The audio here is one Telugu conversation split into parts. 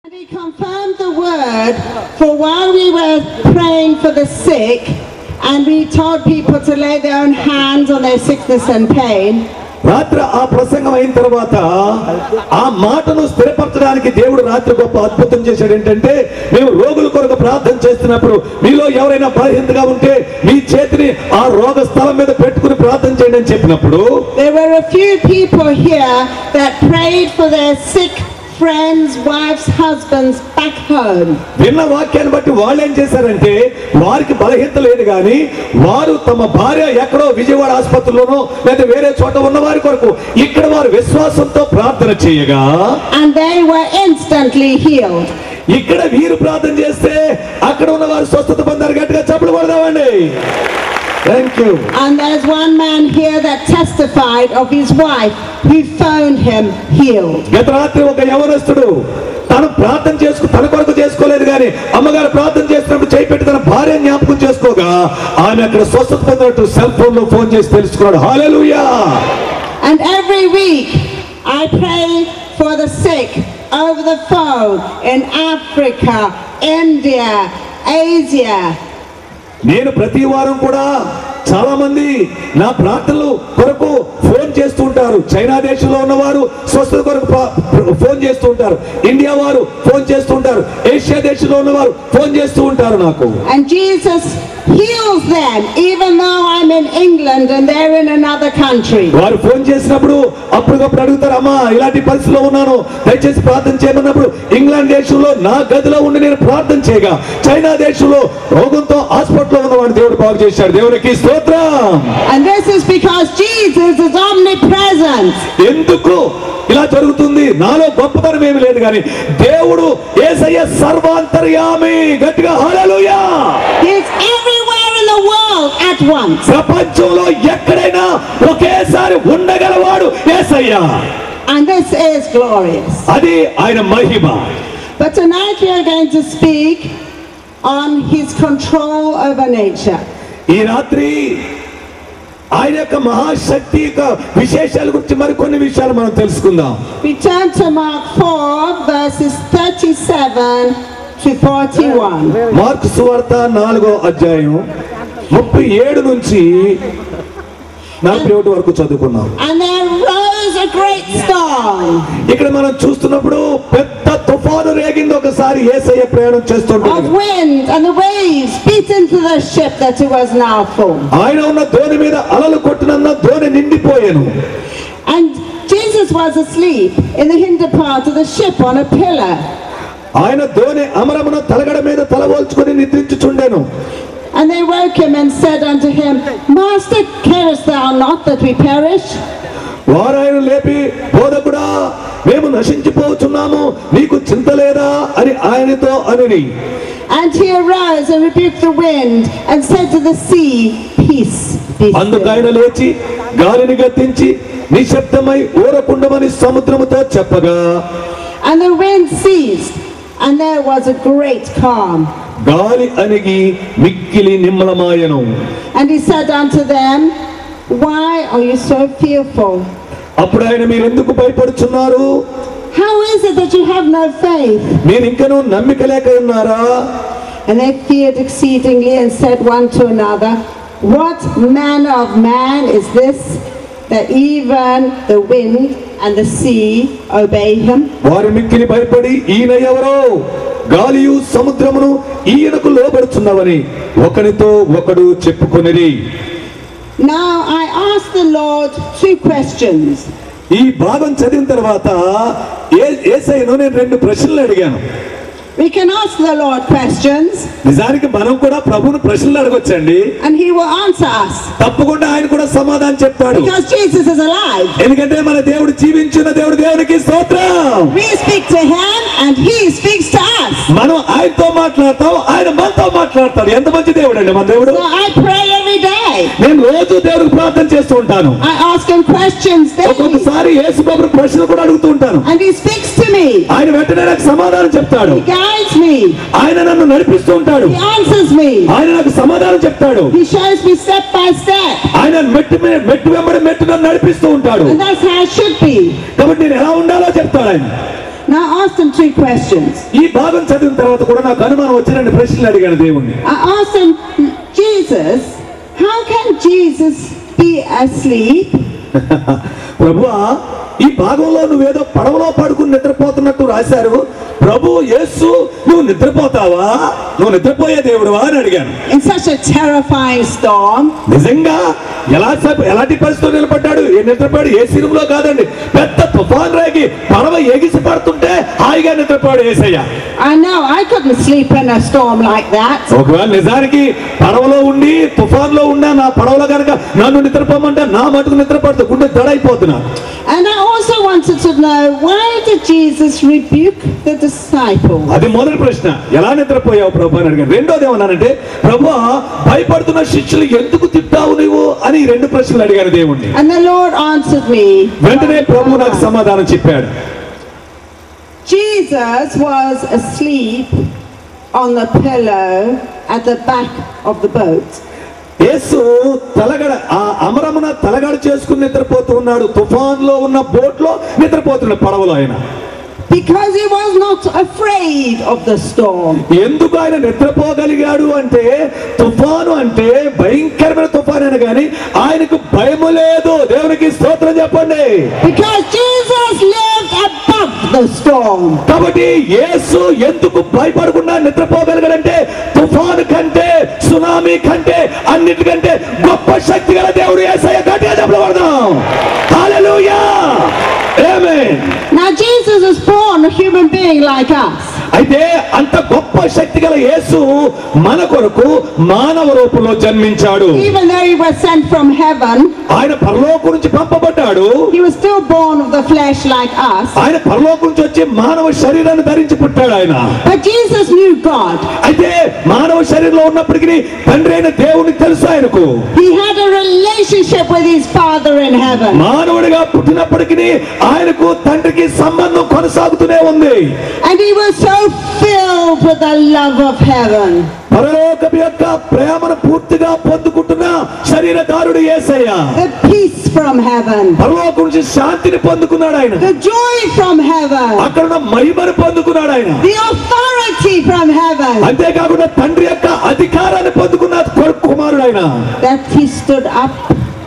And he confirmed the word for while we were praying for the sick and we told people to lay their own hands on their sickness and pain. రాత్రి ఆ ప్రసంగం అయిన తర్వాత ఆ మాటను స్థిరపరచడానికి దేవుడు రాత్రి గొప్ప అద్భుతం చేశాడు ఏంటంటే మేము రోగుల కొరకు ప్రార్థన చేస్తున్నప్పుడు మీలో ఎవరైనా బలహీనతగా ఉంటే మీ చేతిని ఆ రోగ స్థలం మీద పెట్టుకుని ప్రార్థన చేయండి అని చెప్పినప్పుడు There were a few people here that prayed for their sick friends, wives, husbands back home. విన్న వాక్యాన్ని బట్టి వాళ్ళు ఏం చేశారంటే వారికి బలహీనత లేదు కానీ వారు తమ భార్య ఎక్కడో విజయవాడ ఆసుపత్రిలోనో లేదా వేరే చోట ఉన్న వారి కొరకు ఇక్కడ వారు విశ్వాసంతో ప్రార్థన చేయగా And they were instantly healed. ఇక్కడ వీరు ప్రార్థన చేస్తే అక్కడ ఉన్న వారు స్వస్థత పొందారు గట్టిగా చప్పుడు కొడదామండి thank you And there's one man here that testified of his wife who phoned him healed. గత రాత్రి ఒక యవనస్తుడు తను ప్రార్థన చేసుకు తన కొరకు చేసుకోలేదు కానీ అమ్మగారు ప్రార్థన చేస్తున్నప్పుడు చేయి పెట్టి తన భార్య జ్ఞాపకం చేసుకోగా ఆమె అక్కడ స్వస్థత పొందినట్టు సెల్ ఫోన్ లో ఫోన్ చేసి తెలుసుకున్నాడు హాలేలుయా And every week I pray for the sick over the phone in Africa, India, Asia. నేను ప్రతి వారం కూడా చాలా మంది నా ప్రార్థనలు కొరకు ఫోన్ చేస్తూ ఉంటారు చైనా దేశంలో ఉన్నవారు స్వస్థత కొరకు ప- ఫోన్ చేస్తూ ఉంటారు ఇండియా వారు ఫోన్ చేస్తూ ఉంటారు ఏషియా దేశంలో ఉన్నవారు ఫోన్ చేస్తూ ఉంటారు నాకు And Jesus heals them even though I'm in England and they're in another country. వారు ఫోన్ చేసినప్పుడు అప్పటికప్పుడు అడుగుతారు అమ్మా ఇలాంటి పరిస్థితిలో ఉన్నాను దయచేసి ప్రార్థన చేయమన్నప్పుడు ఇంగ్లాండ్ దేశంలో నా గదిలో ఉండి నేను ప్రార్థన చేయగా చైనా దేశంలో రోగంతో హాస్పిటల్లో ఉన్నవాడిని దేవుడు బాగు చేశాడు దేవునికి స్తోత్రం And this is because Jesus is omnipresent. ఎందుకు ఇలా జరుగుతుంది నాలో గొప్పతనం ఏమి లేదు కానీ దేవుడు ఏసయ్య సర్వాంతర్యామి గట్టిగా హల్లెలూయా He's everywhere in the world at once. ప్రపంచంలో ఎక్కడైనా ఒకేసారి ఉండగలవాడు ఏసయ్య And this is glorious. అది ఆయన మహిమ But tonight we are going to speak on his control over nature. ఈ రాత్రి ఆయన యొక్క మహాశక్తి యొక్క విశేషాల గురించి మరికొన్ని విషయాలు మనం తెలుసుకుందాం We turn to Mark 4, verses 37 to 41. మార్కు సువార్త నాలుగో అధ్యాయం ముప్పై ఏడు నుంచి నలభై ఒకటి వరకు చదువుకున్నాం And there rose a great storm, ఇక్కడ మనం చూస్తున్నప్పుడు పెద్ద తుఫాను రేగింది ఒకసారి ఏసయ్య ప్రయాణం of చేస్తుంటాడు wind, and the waves beat into the ship that it was now full. ఆయన ఉన్న ధోని మీద అలలు కొట్టినందున Dhoni నిండిపోయాను And Jesus was asleep in the hinder part of the ship on a pillar. ఆయన ధోని అమరమున తలగడ మీద తలవోల్చుకొని నిద్రించుచుండెను And they woke him and said unto him, Master, carest thou not that we perish? వారు ఆయన లేపి బోధకుడా మేము నశించిపోతున్నాము నీకు చింత లేదా అని ఆయనతో అనుని And he arose and rebuked the wind and said to the sea, Peace, be అందుకు still. ఆయన లేచి గాలిని గద్దించి నిశ్శబ్దమై ఊరకుండమని సముద్రముతో చెప్పగా And the wind ceased, and there was a great calm. గాలి అణిగి మిక్కిలి నిమ్మలమాయను And he said unto them, Why are you so fearful? అప్పుడు ఆయన మీరు ఎందుకు భయపడుచున్నారు How is it that you have no faith? మీరు ఇంకనూ నమ్మిక లేక ఉన్నారా And they feared exceedingly and said one to another, What manner of man is this that even the wind and the sea obey him? వారు మిక్కిలి భయపడి ఈయన ఎవరో గాలియు సముద్రమును ఈయనకు లోబడుచున్నవని ఒకనితో ఒకడు చెప్పుకొనిరి Now I asked the Lord two questions. ఈ భాగం చదివిన తర్వాత ఏ ఏసైను నేను రెండు ప్రశ్నలు అడిగాను We can ask the Lord questions నిజానికి మనం కూడా ప్రభువును ప్రశ్నలు అడగొచ్చండి and he will answer us తప్పకుండా ఆయన కూడా సమాధానం చెప్తాడు because Jesus is alive. ఎందుకంటే మన దేవుడు జీవించిన దేవుడు దేవునికి స్తోత్రం We speak to him and he speaks to us. మనం ఆయనతో మాట్లాడతాం ఆయన మనతో మాట్లాడతాడు ఎంత మంచి దేవుడు అండి మన దేవుడు So I pray every day. నేను రోజు దేవుడికి ప్రార్థన చేస్తూ ఉంటాను I ask him questions daily ఒక్కొక్కసారి యేసు బాబు ప్రశ్నలు కూడా అడుగుతూ ఉంటాను and he speaks to me. ఆయన వెంటనే నాకు సమాధానం చెప్తాడు He guides me. ఆయన నన్ను నడిపిస్తూ ఉంటాడు He answers me. ఆయన నాకు సమాధానం చెప్తాడు He shows me step by step. ఆయన మెట్టు మీద మెట్టు వెంబడి మెట్టు నన్ను నడిపిస్తూ ఉంటాడు And that's how it should be. కాబట్టి నేను ఎలా ఉండాలో చెప్తాడు ఆయన Now I asked him two questions. ఈ భాగం చదివిన తర్వాత కూడా నాకు అనుమానం వచ్చి రెండు ప్రశ్నలు అడిగాను దేవుణ్ణి I asked him, Jesus, how can Jesus be asleep ప్రభువా ఈ భాగంలో నువ్వేదో పడవలో పడుకుని నిద్రపోతున్నట్టు రాశారు ప్రభు యేసు నువ్వు నిద్రపోతావా నువ్వు నిద్రపోయే దేవుడువా అని అడిగాను in such a terrifying storm? నిజంగా ఎలా స- ఎలాంటి పరిస్థితులు నిలబడ్డాడు ఏ నిద్రపోయాడు ఏ సిరుములో కాదండి పెద్ద తుఫాన్ రేగి పడవ ఎగిసి పడుతుంటే హాయిగా నిద్రపోయాడు ఏసయ్య I know I couldn't sleep in a storm like that. ఒకవేళ నిజానికి పడవలో ఉండి తుఫాన్ లో ఉన్నా నా పడవలో కనుక నన్ను నిద్రపోమంటే నా మటుకు నిద్రపడుతూ గుండె దడైపోతున్నా And I also wanted to know why did Jesus rebuke the disciples? అది మొదటి ప్రశ్న ఎలా నిద్రపోయావు ప్రభు అని అడిగాను రెండోది ఏమన్నానంటే ప్రభు భయపడుతున్న శిష్యులు ఎందుకు తిట్టావు నువ్వు అని ఈ రెండు ప్రశ్నలు అడిగాను దేవుణ్ణి And the Lord answered me. వెంటనే ప్రభు నాకు సమాధానం చెప్పాడు Jesus was asleep on the pillow at the back of the boat. యేసు తలగడ ఆ అమరమున తలగడ చేసుకుని నిద్రపోతూ ఉన్నాడు తుఫాన్ లో ఉన్న బోట్ లో నిద్రపోతున్నాడు పడవలో ఆయన Because he was not afraid of the storm. ఎందుకు ఆయన నిద్రపోగలిగాడు అంటే తుఫాను అంటే భయంకరమైన తుఫాను అయినా కానీ ఆయనకు భయము లేదు దేవునికి స్తోత్రం చెప్పండి Because Jesus lived above the storm. కాబట్టి యేసు ఎందుకు భయపడకుండా నిద్రపోగలిగాడంటే తుఫాను కంటే సునామీ కంటే అన్నిటికంటే గొప్ప శక్తి గల దేవుడు యేసయ్య గట్టిగా చెప్పబడదాం హల్లెలూయా ఆమేన్ Now Jesus was born a human being like us. అయితే అంత గొప్ప శక్తి గల యేసు మన కొరకు మానవ రూపంలో జన్మించాడు Even though he was sent from heaven, ఆయన పరలోకం నుంచి పంపబడ్డాడు he was still born of the flesh like us. ఆయన పరలోకం నుంచి వచ్చి మానవ శరీరాన్ని ధరించి పుట్టాడు ఆయన But Jesus knew God. అయితే మానవ శరీరంలో ఉన్నప్పటికీ తండ్రి అయిన దేవునికి తెలుసు ఆయనకు He had a relationship with his Father in heaven. మానవుడిగా పుట్టినప్పటికీ ఆయనకు తండ్రికి సంబంధం కొనసాగుతూనే ఉంది And he was so filled with the love of heaven. పరలోకం యొక్క ప్రేమను పూర్తిగా పొందుకుంటున్న శరీరదారుడు యేసయ్య The peace from heaven. పరలోకం నుంచి శాంతిని పొందుకున్నాడు ఆయన The joy from heaven. అక్కడ ఉన్న మహిమను పొందుకున్నాడు ఆయన The authority from heaven. అంతేకాకుండా తండ్రి యొక్క అధికారాన్ని పొందుకున్న కొడుకు కుమారుడు ఆయన That he stood up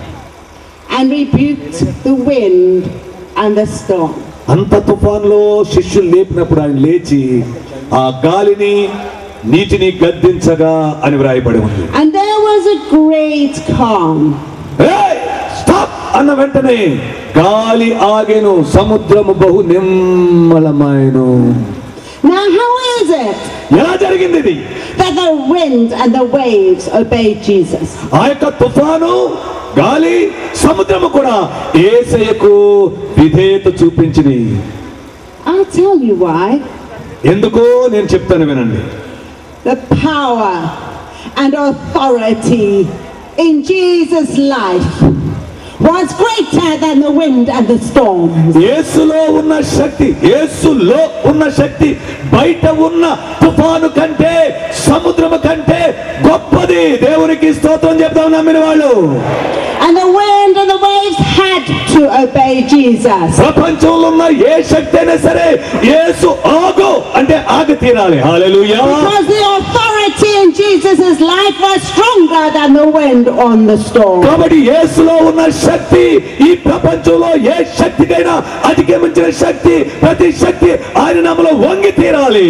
and rebuked the wind and the storm. అంత తుఫాన్లో శిష్యులు లేపినప్పుడు ఆయన లేచి ఆ గాలిని నీటిని గద్దించగా అని వ్రాయబడి ఉంది And there was a great calm. ఏయ్! స్టాప్ అన్న వెంటనే గాలి ఆగెను సముద్రము బహు నిమ్మలమాయను Now, how is it ఎలా జరిగింది ఇది that the wind and the waves obeyed Jesus? ఆ యొక్క తుఫాను గాలి సముద్రము కూడా ఏసయ్యకు విధేయత చూపించింది I'll tell you why. ఎందుకో నేను చెప్తాను వినండి The power and authority in Jesus' life was greater than the wind and the storm. యేసులో ఉన్న శక్తి యేసులో ఉన్న శక్తి బయట ఉన్న తుఫాను కంటే సముద్రము కంటే గొప్పది దేవునికి స్తోత్రం చెప్తాం నమ్మిన వాళ్ళు And the wind and the waves had to obey Jesus. ప్రపంచంలో ఉన్న ఏ శక్తి అయినా సరే యేసు ఆగు అంటే ఆగి తీరాలి హల్లెలూయా Because the authority in Jesus' life was stronger than the wind on the storm. కాబట్టి యేసులో ఉన్న శక్తి ఈ ప్రపంచంలో ఏ శక్తికైనా అధిగమించిన శక్తి ప్రతి శక్తి ఆయన నామలో వంగి తీరాలి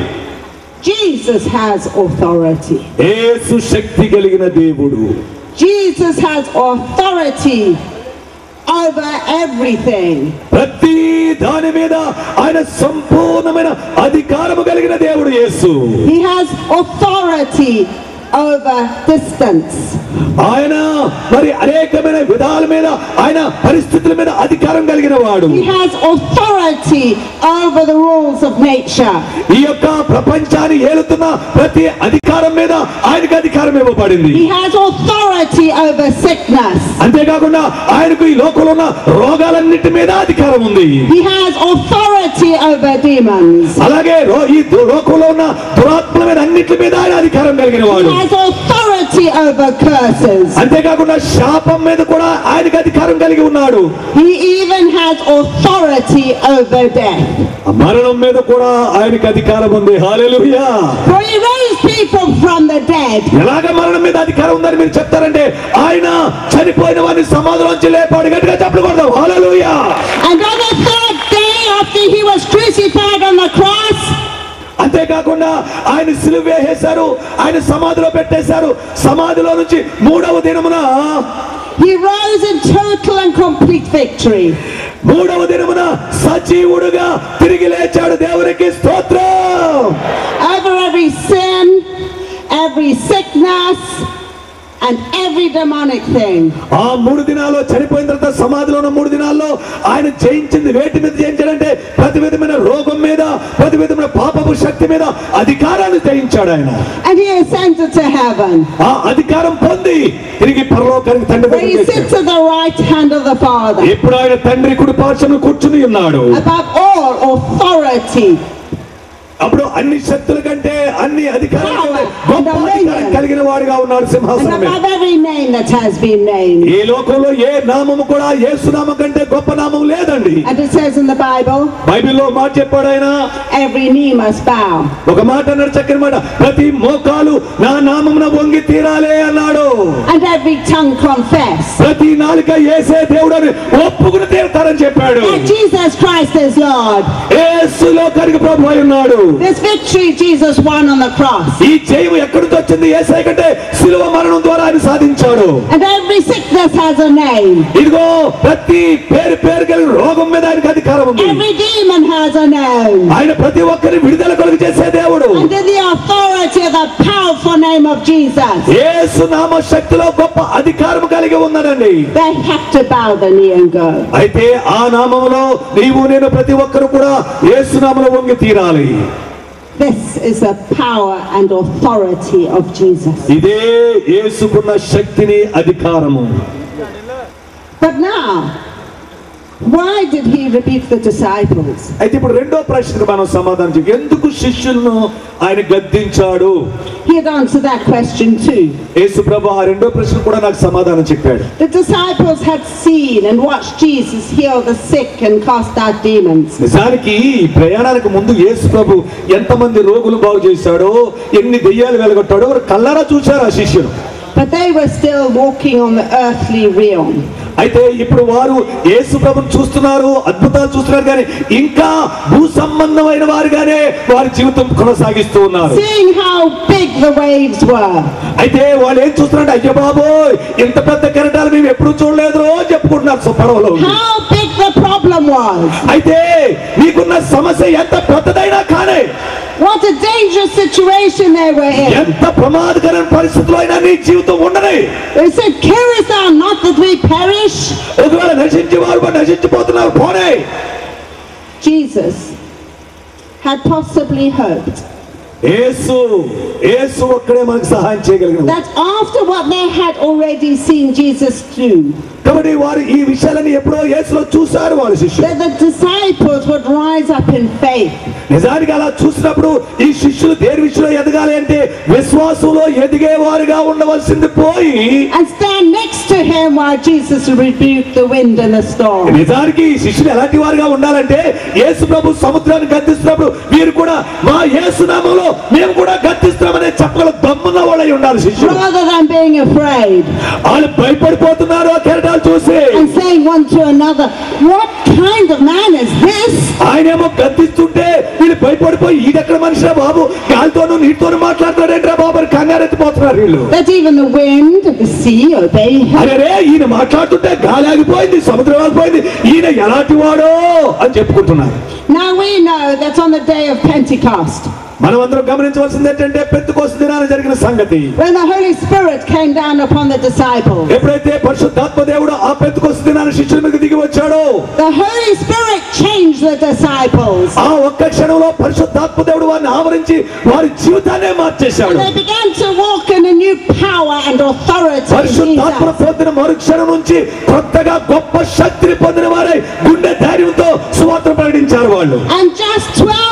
Jesus has authority. యేసు శక్తి కలిగిన దేవుడు Jesus has authority over everything. ప్రతి దాని మీద ఆయన సంపూర్ణమైన అధికారము కలిగిన దేవుడు యేసు He has authority over distance. ఆయన మరి అనేకమైన విధాల మీద ఆయన పరిస్థితుల మీద అధికారం కలిగిన వాడు He has authority over the rules of nature. ఈ యొక్క ప్రపంచాన్ని ఏలుతున్న ప్రతి అధికారం మీద ఆయనకు అధికారం ఇవ్వబడింది He has authority over sickness. అంతేకాకుండా ఆయనకు ఈ లోకంలో ఉన్న రోగాలన్నిటి మీద అధికారం ఉంది He has authority over demons. అలాగే రో- ఈ దు- లోకంలో ఉన్న దురాత్మల మీద అన్నిటి మీద ఆయన అధికారం కలిగిన He వాడు has authority over curses. అంతేకాకుండా శాపం మీద కూడా ఆయనకి అధికారం కలిగి ఉన్నాడు He even has authority over death. ఆ మరణం మీద కూడా ఆయనకి అధికారం ఉంది హాలెలూయా For he raised people from the dead. ఎలాగ మరణం మీద అధికారం ఉందని మీరు చెప్తారంటే ఆయన చనిపోయిన వారిని సమాధిలోంచి లేపాడు గట్టిగా చెప్పకూడదు హాలెలూయా And on the third day after he was crucified on the cross, అంతేకాకుండా ఆయన సిలువ వేసేశారు ఆయన సమాధిలో పెట్టేశారు సమాధిలో నుంచి మూడవ దినమున he rose in total and complete victory. మూడవ దినమున సజీవుడుగా తిరిగి లేచాడు దేవునికి స్తోత్రం over every sin, every sickness, and every demonic thing. ఆ మూడు దినాల్లో చనిపోయిన తర్వాత సమాధిలో ఉన్న మూడు దినాల్లో ఆయన జయించింది వేటి మీద జయించాడంటే ప్రతి విధమైన రోగం మీద ప్రతి విధమైన పాపపు శక్తి మీద అధికారాన్ని జయించాడు ఆయన And he ascended to heaven, ఆ అధికారం పొంది తిరిగి పరలోకానికి తండ్రి where he దగ్గరికి sits at the right hand of the Father, ఇప్పుడు ఆయన తండ్రి కుడి పార్శ్వను కూర్చుని ఉన్నాడు above all authority. అప్పుడు అన్ని శక్తుల కంటే అన్ని అధికారాల కంటే గొప్ప అధికారం కలిగిన వాడిగా ఉన్నాడు And సింహాసనం మీద above every name that has been named. ఈ లోకంలో ఏ నామము కూడా యేసు నామం కంటే గొప్ప నామం లేదండి And it says in the Bible, బైబిల్లో మాట చెప్పాడు ఆయన every knee must bow. ఒక మాట అన్నాడు చక్కని మాట ప్రతి మోకాలు నా నామమున వంగి తీరాలే అన్నాడు And every tongue confess ప్రతి నాలుక ఏసే దేవుడు అని ఒప్పుకుని తీరుతారని చెప్పాడు that Jesus Christ is Lord. ఏసు లోకానికి ప్రభు అయి ఉన్నాడు This victory Jesus won on the cross. ఈ జయం ఎక్కడి నుంచి వచ్చింది ఏసై కంటే శిలువ మరణం ద్వారా ఆయన సాధించాడు And every sickness has a name. ఇదిగో ప్రతి పేరు పేరు కలిగిన రోగం మీద ఆయనకు అధికారం ఉంది Every demon has a name. ఆయన ప్రతి ఒక్కరిని విడుదల కలుగు చేసే దేవుడు Under the authority of the powerful name of Jesus, యేసు నామ శక్తిలో గొప్ప అధికారం కలిగి ఉన్నాడండి they have to bow the knee and go. అయితే ఆ నామములో నీవు నేను ప్రతి ఒక్కరు కూడా యేసు నామములో వంగి తీరాలి This is the power and authority of Jesus. ఇదే యేసుకున్న శక్తిని అధికారము But now, why did he rebuke the disciples? అయితే ఇప్పుడు రెండో ప్రశ్నకు మనం సమాధానం చెప్పి ఎందుకు శిష్యులను ఆయన గద్దించాడు He had answered that question too. యేసు ప్రభు ఆ రెండో ప్రశ్న కూడా నాకు సమాధానం చెప్పాడు The disciples had seen and watched Jesus heal the sick and cast out demons. నిజానికి ఈ ప్రయాణానికి ముందు యేసు ప్రభు ఎంతమంది రోగులు బాగు చేశాడో ఎన్ని దెయ్యాలు వెలగొట్టాడో వారు కల్లారా చూశారు ఆ శిష్యులు But they were still walking on the earthly realm. అయితే ఇప్పుడు వారు యేసు ప్రభుని చూస్తున్నారు అద్భుతాలు చూస్తున్నారు కానీ ఇంకా భూ సంబంధమైన వారుగానే వారి జీవితం కొనసాగిస్తూ ఉన్నారు Seeing how big the waves were, అయితే వాళ్ళు ఏం చూస్తున్నారంటే అయ్యో బాబోయ్ ఇంత పెద్ద కెరటాలు మేము ఎప్పుడు చూడలేదు అని చెప్పుకుంటున్నారు సో పడవలో how big the problem was, అయితే మీకున్న సమస్య ఎంత పెద్దదైనా కానీ what a dangerous situation they were in. ఎంత ప్రమాదకరమైన పరిస్థితుల్లో అయినా నీ జీవితం ఉండని They said, Carest thou not that we perish? ఒకవేళ నశించి వారు నశించిపోతున్నారు పోనే Jesus had possibly hoped యేసు యేసు ఒక్కడే మనకు సహాయం చేయగలిగిన that after what they had already seen Jesus do, కాబట్టి వారు ఈ విషయాలని ఎప్పుడో యేసులో చూశారు వాళ్ళ శిష్యులు that the disciples would rise up in faith నిజానికి అలా చూసినప్పుడు ఈ శిష్యులు దేని విషయంలో ఎదగాలి అంటే విశ్వాసంలో ఎదిగేవారుగా ఉండవలసింది పోయి and stand next to him while Jesus rebuked the wind and the storm. నిజానికి ఈ శిష్యులు ఎలాంటి వారుగా ఉండాలంటే యేసు ప్రభు సముద్రాన్ని గద్దిస్తున్నప్పుడు వీరు కూడా మా యేసు నామంలో మేము కూడా గద్దిస్తున్నామనే చెప్పగల దమ్మున్న వాళ్ళై ఉండాలి శిష్యులు Rather than being afraid వాళ్ళు భయపడిపోతున్నారు ఆ కెరటాలు చూసి and saying one to another, What kind of man is this? ఆయనేమో గద్దిస్తుంటే వీళ్ళు భయపడిపోయి ఈడెక్కడ మనిషిరా బాబు గాలితోనూ నీటితోనూ మాట్లాడతాడేంట్రా బాబు అని కంగారెత్తిపోతున్నారు వీళ్ళు That even the wind and the sea obey him. అరే రే ఈయన మాట్లాడుతుంటే గాలి ఆగిపోయింది సముద్రం ఆగిపోయింది ఈయన ఎలాంటి వాడో అని చెప్పుకుంటున్నారు Now we know that's on the day of Pentecost. మనం అందరం గమనించవలసింది ఏంటంటే పెద్దకోసం దినాన జరిగిన సంగతి When the Holy Spirit came down upon the disciples, ఎప్పుడైతే పరిశుద్ధాత్మ దేవుడు ఆ పెద్దకోసం దినాన శిష్యుల మీద దిగి వచ్చాడో the Holy Spirit changed the disciples. ఆ ఒక్క క్షణంలో పరిశుద్ధాత్మ దేవుడు వారిని ఆవరించి వారి జీవితాన్నే మార్చేశాడు And they began to walk in a new power and authority in పరిశుద్ధాత్మ Jesus. పొందిన మరుక్షణం నుంచి కొత్తగా గొప్ప శక్తిని పొందిన వారై గుండె ధైర్యంతో సువార్త ప్రకటించారు వాళ్ళు And just 12 men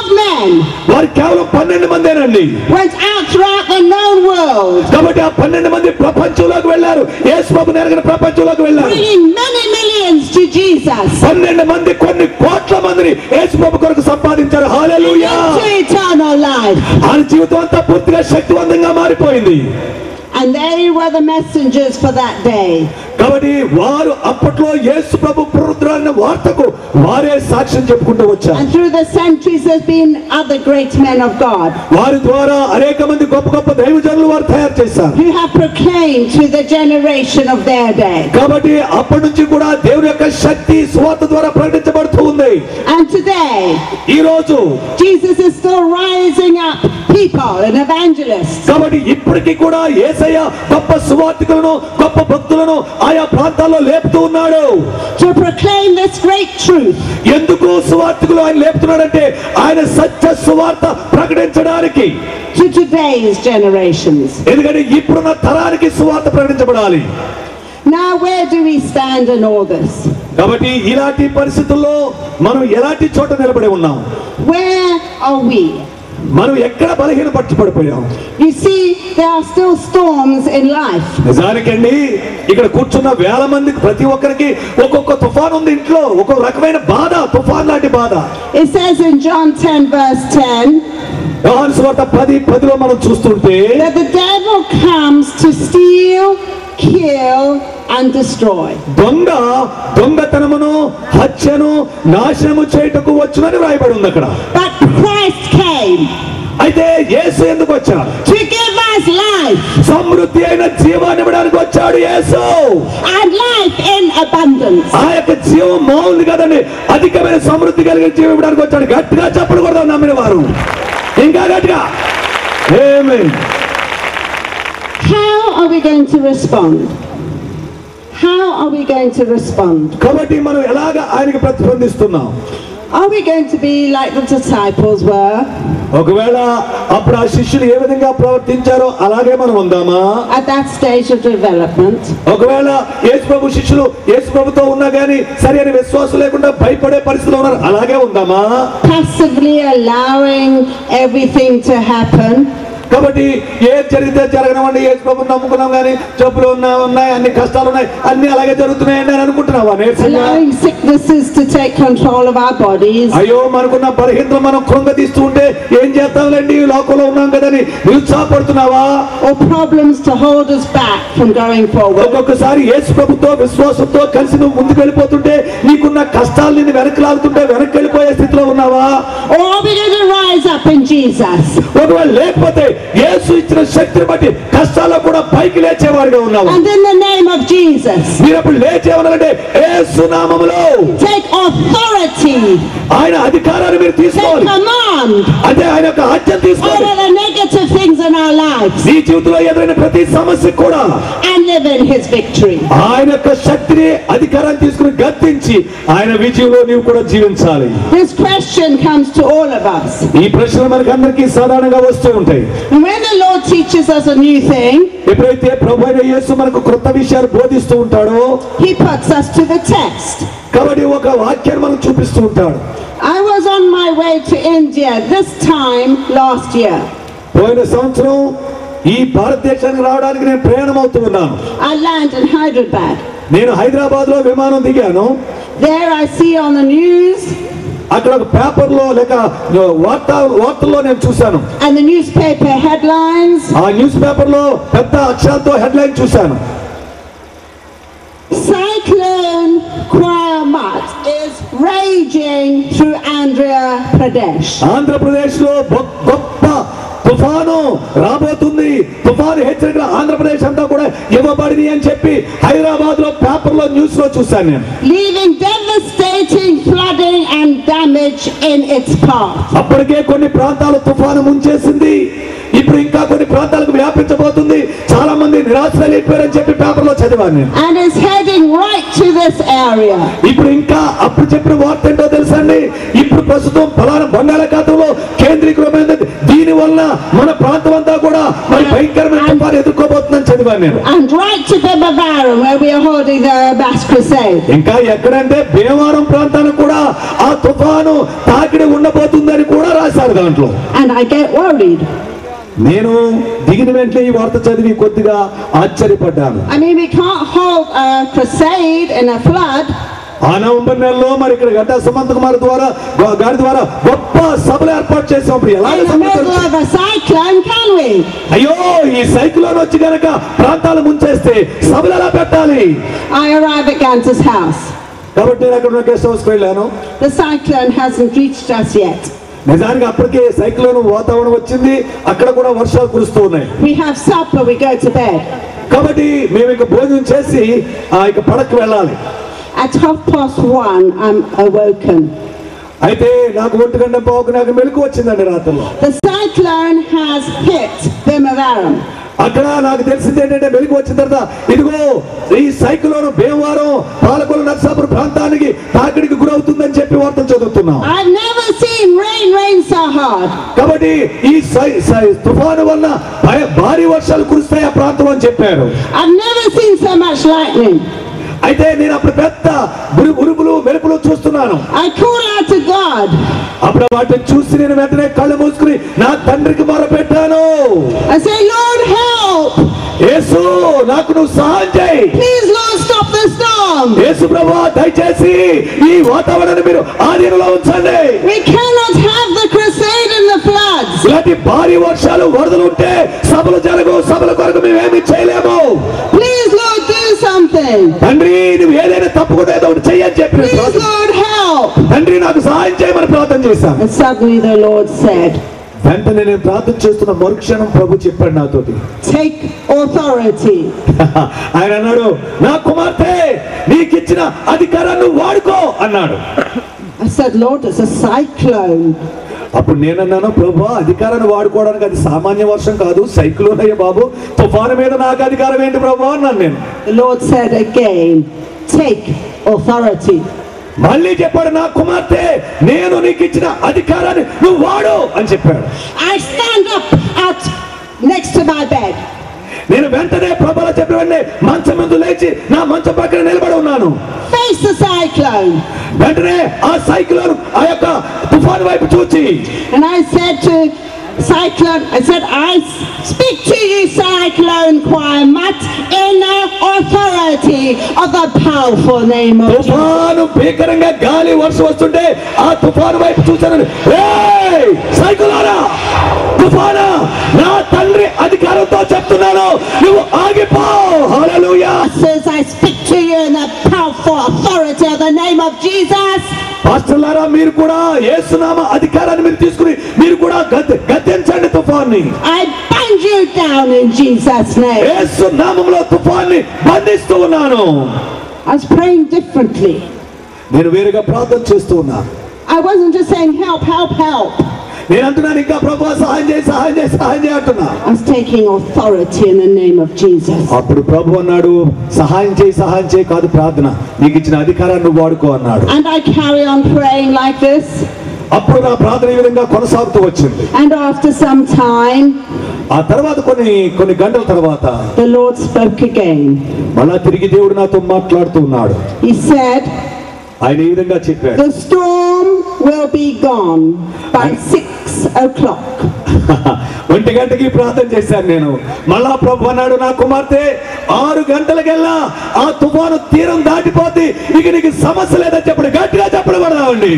men వారు కేవలం పన్నెండు మందేనండి went out throughout the known world, కాబట్టి ఆ పన్నెండు మంది ప్రపంచంలోకి వెళ్ళారు యేసుబాబు నెరగిన ప్రపంచంలోకి వెళ్ళారు bringing many millions to Jesus పన్నెండు మంది కొన్ని కోట్ల మందిని యేసుబాబు కొరకు సంపాదించారు హాలెలూయా into eternal life. ఆయన జీవితం అంతా పూర్తిగా శక్తివంతంగా మారిపోయింది And they were the messengers for that day. కాబట్టి వారు అప్పట్లో యేసు ప్రభు పునరుద్ధరణ వార్తకు వారే సాక్ష్యం చెప్పుకుంటూ వచ్చారు And through the centuries, there's been other great men of God వారి ద్వారా అనేక మంది గొప్ప గొప్ప దైవజనులు వారు తయారు చేశారు who have proclaimed to the generation of their day. కాబట్టి అప్పటి నుంచి కూడా దేవుని యొక్క శక్తి స్వార్థ ద్వారా ప్రకటించబడుతూ ఉంది And today, ఈ రోజు Jesus is still rising up people and evangelists కాబట్టి ఇప్పటికీ కూడా ఏసయ్య గొప్ప సువార్థికులను గొప్ప భక్తులను ఆయా ప్రాంతాల్లో లేపుతూ ఉన్నాడు to proclaim this great truth ఎందుకు సువార్థికులు ఆయన లేపుతున్నాడంటే ఆయన సత్య సువార్త ప్రకటించడానికి to today's generations. ఎందుకంటే ఇప్పుడున్న తరానికి సువార్త ప్రకటించబడాలి Now, where do we stand in all this? కాబట్టి ఇలాంటి పరిస్థితుల్లో మనం ఎలాంటి చోట నిలబడి ఉన్నాం Where are we? మనం ఎక్కడ బలహీన పడిపోయాం You see, there are still storms in life. నిజానికండి ఇక్కడ కూర్చున్న వేల మందికి ప్రతి ఒక్కరికి ఒక్కొక్క తుఫాన్ ఉంది ఇంట్లో ఒక్కొక్క రకమైన బాధ తుఫాన్ లాంటి బాధ It says in John 10, verse 10, యోహాను సువార్త పది పదిలో మనం చూస్తుంటే that the devil comes to steal, kill, and destroy. దొంగ దొంగతనమును హత్యను నాశనము చేయుటకు వచ్చునని రాయబడి ఉంది అక్కడ But Christ came అయితే యేసు ఎందుకు వచ్చాడు to give us life సమృద్ధి అయిన జీవాన్ని ఇవ్వడానికి వచ్చాడు యేసు and life in abundance. ఆ యొక్క జీవం బాగుంది కదండి అధికమైన సమృద్ధి కలిగిన జీవం ఇవ్వడానికి వచ్చాడు గట్టిగా చెప్పకూడదు నమ్మిన వారు ఇంకా గట్టిగా ఏమి How are we going to respond? How are we going to respond? కాబట్టి మనం ఎలాగ ఆయనకి ప్రతిస్పందిస్తున్నాం Are we going to be like the disciples were ఒకవేళ అప్పుడు ఆ శిష్యులు ఏ విధంగా ప్రవర్తించారో అలాగే మనం ఉందామా at that stage of development? ఒకవేళ యేసు ప్రభు శిష్యులు యేసు ప్రభుతో ఉన్నా గానీ సరి అని విశ్వాసం లేకుండా భయపడే పరిస్థితిలో ఉన్నారు అలాగే ఉందామా Passively allowing everything to happen? కాబట్టి ఏది జరిగితే జరగనివ్వండి యేసు ప్రభు నమ్ముకున్నాం కానీ జబ్బులు ఉన్నాయి ఉన్నాయి అన్ని కష్టాలు ఉన్నాయి అన్ని అలాగే జరుగుతున్నాయండి అని అనుకుంటున్నావా నీరసంగా Allowing sicknesses to take control of our bodies? అయ్యో మనకున్న బలహీనతలు మనం కృంగతీస్తూ ఉంటే ఏం చేస్తాంలేండి ఈ లోకంలో ఉన్నాం కదని నిరుత్సాహపడుతున్నావా Or problems to hold us back from going forward? ఒక్కొక్కసారి యేసు ప్రభుతో విశ్వాసంతో కలిసి నువ్వు ముందుకు వెళ్ళిపోతుంటే నీకున్న కష్టాలు నిన్ను వెనక్కి లాగుతుంటే వెనక్కి వెళ్ళిపోయే స్థితిలో ఉన్నావా Or are we going to rise up in Jesus? ఒకవేళ లేకపోతే యేసు ఇచ్చిన శక్తిని బట్టి కష్టాల్లో కూడా పైకి లేచేవాడిగా ఉన్నావు And in the name of Jesus, మీరు అప్పుడు లేచేవనంటే యేసు నామములో take authority, ఆయన అధికారాన్ని మీరు take తీసుకోవాలి command అదే ఆయన యొక్క హత్యం తీసుకోవాలి over the negative things in our lives నీ జీవితంలో ఎదురైన ప్రతి సమస్య కూడా and live in His victory. ఆయన యొక్క శక్తిని అధికారాన్ని తీసుకుని గద్దించి ఆయన విజయంలో నీవు కూడా జీవించాలి This question comes to all of us. ఈ ప్రశ్నలు మనకి అందరికీ సాధారణంగా వస్తూ ఉంటాయి And when the Lord teaches us a new thing, ఎప్పుడైతే ప్రభు అయిన యేసు మనకు క్రొత్త విషయాలు బోధిస్తూ ఉంటాడో He puts us to the test. కాబట్టి ఒక వాక్యాన్ని మనకు చూపిస్తూ ఉంటాడు I was on my way to India this time last year. పోయిన సంవత్సరం ఈ భారతదేశానికి రావడానికి నేను ప్రయాణం అవుతూ ఉన్నాను I land in Hyderabad. నేను హైదరాబాద్ లో విమానం దిగాను There I see on the news అక్కడ ఒక పేపర్ లో లేక వార్త వార్తల్లో నేను చూశాను and the newspaper headlines ఆ న్యూస్ పేపర్ లో పెద్ద అక్షరాలతో హెడ్లైన్ చూశాను Cyclone Kwamat is raging through Andhra Pradesh. Andhra Pradesh లో గొప్ప తుఫాను రాబోతుంది తుఫాను హెచ్చరికలు ఆంధ్రప్రదేశ్ అంతా కూడా ఇవ్వబడింది అని చెప్పి హైదరాబాద్ లో పేపర్ లో న్యూస్ లో చూశాను నేను leaving devastating flooding and damage in its path. అప్పటికే కొన్ని ప్రాంతాలు తుఫాను ముంచేసింది ఇప్పుడు ఇంకా కొన్ని ప్రాంతాలకు వ్యాపించబోతుంది చాలా మంది నిరాశ్రయపోయారని చెప్పి పేపర్ లో చదివాను నేను And is heading right to this area. ఇప్పుడు ఇంకా అప్పుడు చెప్పిన వార్త ఏంటో తెలుసా అండి ఇప్పుడు ప్రస్తుతం ఫలానా బంగాళాఖాతంలో కేంద్రీకృతమైంది దీని వల్ల మన ప్రాంతం అంతా కూడా మరి భయంకరమైన తుఫాను ఎదుర్కోబోతుందని చదివాను నేను And right to Bimavaram where we are holding the Mass Crusade. ఇంకా ఎక్కడంటే భీమవరం ప్రాంతానికి కూడా ఆ తుఫాను తాకిడి ఉండబోతుందని కూడా రాశారు వస్తారు దాంట్లో And I get worried. నేను దిగిన వెంటనే ఈ వార్త చదివి కొద్దిగా ఆశ్చర్యపడ్డాను I mean, we can't hold a crusade in a flood. ఆ నవంబర్ నెలలో మరి ఇక్కడ గడ్డ సుమంత్ కుమార్ ద్వారా గా- గారి ద్వారా గొప్ప సభలు ఏర్పాటు చేసినప్పుడు ఎలాగ in the సభలు middle జరుగుతాయి? of a cyclone, can we? అయ్యో ఈ సైక్లోన్ వచ్చి గనక ప్రాంతాలు ముంచేస్తే సభలు ఎలా పెట్టాలి I arrive at Ganter's house. కాబట్టి నేను అక్కడ ఉన్న గెస్ట్ హౌస్కి వెళ్ళాను The cyclone hasn't reached us yet. నిజానికి అప్పటికే సైక్లోన్ వాతావరణం వచ్చింది అక్కడ కూడా వర్షాలు కురుస్తూ ఉన్నాయి We have supper, we go to bed. కాబట్టి మేము ఇక భోజనం చేసి ఆ ఇక పడకు వెళ్ళాలి At half past one, I'm awoken. అయితే నాకు ఒంటి గంట పోకు నాకు మెలకు వచ్చిందండి రాత్రిలో The cyclone has hit Bimavaram. అక్కడ నాకు తెలిసింది ఏంటంటే మెలకు వచ్చిన తర్వాత ఇదిగో ఈ సైక్లోన్ భీమవరం పాలకొల నర్సాపురం ప్రాంతానికి తాకిడికి గురవుతుందని చెప్పి వార్తలు చదువుతున్నాం I've never seen rain rain so hard. కాబట్టి ఈ సై సై తుఫాను వల్ల భయ- భారీ వర్షాలు కురుస్తాయి ఆ ప్రాంతం అని చెప్పారు I've never seen so much lightning. అయితే నేను అప్పుడు పెద్ద ఉరు- ఉరుములు మెరుపులు చూస్తున్నాను I call out to God. అప్పుడు వాటిని చూసి నేను వెంటనే కళ్ళు మూసుకుని నా తండ్రికి మొరపెట్టాను I say, Lord, help! యేసు నాకు నువ్వు సహాయం చేయి Please, Lord, stop the storm. యేసు ప్రభు దయచేసి ఈ వాతావరణాన్ని మీరు ఆధీనంలో ఉంచండి We cannot have the crusade in the floods. ఇలాంటి భారీ వర్షాలు వరదలు ఉంటే సభలు జరగవు సభల కొరకు మేము ఏమి చేయలేము Please, Lord, do something. తండ్రి నువ్వు ఏదైనా తప్పకుండా ఏదో ఒకటి చెయ్యని చెప్పి నేను Please, ప్రార్థన- Lord, help. తండ్రి నాకు సహాయం చేయమని ప్రార్థన చేశాను And suddenly the Lord said, వెంటనే నేను ప్రార్థన చేస్తున్న మరుక్షణం ప్రభు చెప్పాడు నాతోటి Take authority. ఆయన అన్నాడు నా కుమార్తె నీకిచ్చిన అధికారాన్ని వాడుకో అన్నాడు I said, Lord, it's a cyclone. అప్పుడు నేనన్నాను ప్రభు అధికారాన్ని వాడుకోవడానికి అది సామాన్య వర్షం కాదు సైక్లోన్ అయ్యే బాబు తుఫాను మీద నాకు అధికారం ఏంటి ప్రభు అన్నాను నేను The Lord said again, Take authority. మళ్ళీ చెప్పాడు నా కుమార్తె నేను నీకు ఇచ్చిన అధికారాన్ని నువ్వు వాడు అని చెప్పాడు I stand up at next to my bed. నేను వెంటనే ప్రభావ చెప్పిన వెంటనే మంచం ముందు లేచి నా మంచం పక్కన నిలబడి ఉన్నాను Face the cyclone. వెంటనే ఆ సైక్లోన్ ఆ యొక్క తుఫాను వైపు చూచి And I said to cyclone, I said, I speak to you, cyclone Quamat, in the authority of the powerful name of Jesus. తుఫాను భీకరంగా గాలి వర్షం వస్తుంటే ఆ తుఫాను వైపు చూశాను "ఏయ్, సైకులారా తుఫానా నా తండ్రి అధికారంతో చెప్తున్నాను నువ్వు ఆగిపో హల్లెలూయా Says I speak to you in the powerful authority of the name of Jesus. పాస్టర్లారా మీరు కూడా యేసునామ అధికారాన్ని మీరు తీసుకుని మీరు కూడా గద్దె గద్దెంచండి తుఫాన్ని I bind you down in Jesus' name. యేసు నామంలో తుఫాన్ని బంధిస్తూ ఉన్నాను I was praying differently. నేను వేరుగా ప్రార్థన చేస్తూ ఉన్నాను I wasn't just saying help, help, help. నేను అంటున్నాను ఇంకా ప్రభు సహాయం చేయి సహాయం చేయి సహాయం చేయి అంటున్నా I was taking authority in the name of Jesus. అప్పుడు ప్రభు అన్నాడు సహాయం చేయి సహాయం చేయి కాదు ప్రార్థన నీకు ఇచ్చిన అధికారాన్ని నువ్వు వాడుకో అన్నాడు And I carry on praying like this. అప్పుడు నా ప్రార్థన ఈ విధంగా కొనసాగుతూ వచ్చింది And after some time, ఆ తర్వాత కొన్ని కొన్ని గంటల తర్వాత the Lord spoke again. మళ్ళా తిరిగి దేవుడు నాతో మాట్లాడుతూ ఉన్నాడు He said, ఆయన ఈ విధంగా చెప్పాడు The storm will be gone by six o'clock. ఒంటి గంటకి ప్రార్థన చేశాను నేను మళ్ళా ప్రభు అన్నాడు నా కుమార్తె ఆరు గంటలకెల్లా ఆ తుఫాను తీరం దాటిపోతే ఇక నీకు సమస్య లేదని చెప్పడు గట్టిగా చెప్పడం పడదామండి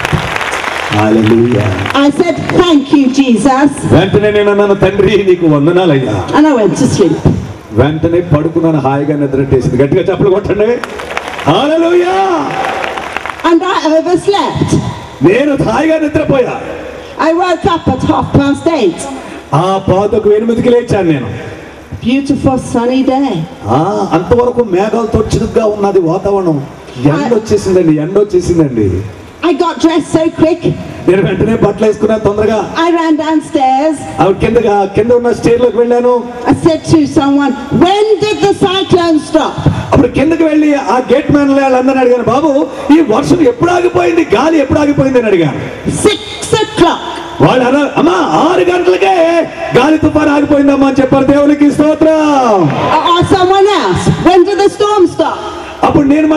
హల్లెలూయా. I said, Thank you, Jesus. వెంటనే నేను అన్నాను తండ్రి నీకు వందనాలయ్యా And I went to sleep. వెంటనే పడుకున్నాను హాయిగా నిద్రట్టేసింది గట్టిగా చెప్పలు కొట్టండి హల్లెలూయా And I overslept. నేను హాయిగా నిద్రపోయా I woke up at half past eight. ఆ పాతకు ఎనిమిదికి లేచాను నేను Beautiful sunny day. ఆ అంతవరకు మేఘాలతో చిరుగ్గా ఉన్నది వాతావరణం ఎండ వచ్చేసిందండి ఎండ వచ్చేసిందండి I got dressed so quick. నేను వెంటనే బట్టలు వేసుకున్నాను తొందరగా I ran downstairs. ఆవిడ కిందగా కింద ఉన్న స్టేర్ లోకి వెళ్ళాను I said to someone, When did the cyclone stop? అప్పుడు కిందకి వెళ్ళి ఆ గేట్ మ్యాన్ వాళ్ళందరిని అడిగాను బాబు ఈ వర్షం ఎప్పుడు ఆగిపోయింది గాలి ఎప్పుడు ఆగిపోయింది అని అడిగాను Six o'clock. వాళ్ళు అన్నారు అమ్మా ఆరు గంటలకే గాలి తుఫాను ఆగిపోయిందమ్మా అని చెప్పారు దేవునికి స్తోత్రం Or or someone else. When did the storm stop? అప్పుడు నేను మళ్ళీ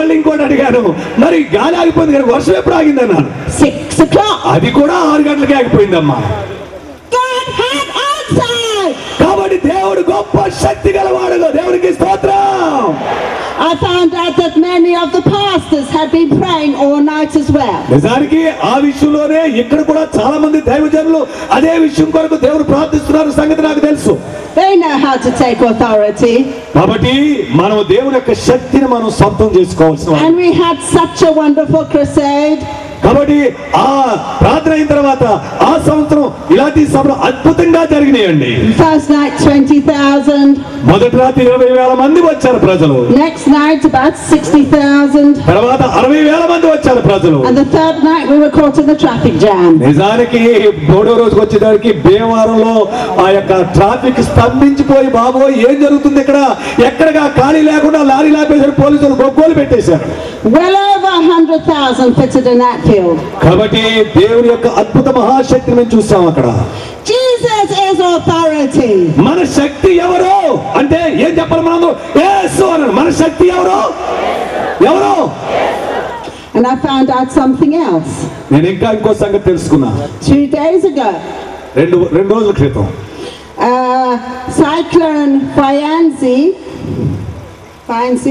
మళ్ళీ ఇంకోటి అడిగాను మరి గాలి ఆగిపోయింది కానీ వర్షం ఎప్పుడు ఆగింది అన్నాను Six o'clock. అది కూడా ఆరు గంటలకే ఆగిపోయిందమ్మా God had answered. కాబట్టి దేవుడు గొప్ప శక్తి గలవాడు దేవునికి స్తోత్రం I found out that many of the pastors had been praying all night as well. నిజానికి ఆ విషయంలోనే ఇక్కడ కూడా చాలా మంది దైవజనులు అదే విషయం కొరకు దేవుడు ప్రార్థిస్తున్నారు సంగతి నాకు తెలుసు They know how to take authority. కాబట్టి మనం దేవుని యొక్క శక్తిని మనం సొంతం చేసుకోవాల్సిన వారం. And we had such a wonderful crusade. కాబట్టి ఆ ప్రార్థన అయిన తర్వాత ఆ సంవత్సరం ఇలాంటి సభలు అద్భుతంగా జరిగినాయండి First night, 20,000. మొదటి రాత్రి ఇరవై వేల మంది వచ్చారు ప్రజలు Next night, about 60,000. తర్వాత అరవై వేల మంది వచ్చారు ప్రజలు And the third night, we were caught in the traffic jam. నిజానికి మూడో రోజుకి వచ్చేసరికి భీమవరంలో ఆ యొక్క ట్రాఫిక్ స్తంభించిపోయి బాబోయ్ ఏం జరుగుతుంది ఇక్కడ ఎక్కడగా ఖాళీ లేకుండా లారీ లాపేశారు పోలీసులు గొగ్గోలు పెట్టేశారు Well over 100,000 fitted in that field. కాబట్టి దేవుని యొక్క అద్భుత మహాశక్తిని మేము చూస్తాం అక్కడ Jesus is authority. మన శక్తి ఎవరు అంటే ఏం చెప్పాలి మనం యేసు అన్నాడు మన శక్తి ఎవరు ఎవరు And I found out something else. నేను ఇంకా ఇంకో సంగతి తెలుసుకున్నా Two days ago, రెండు రెండు రోజుల క్రితం uh, Cyclone Fyanzi, Fyanzi,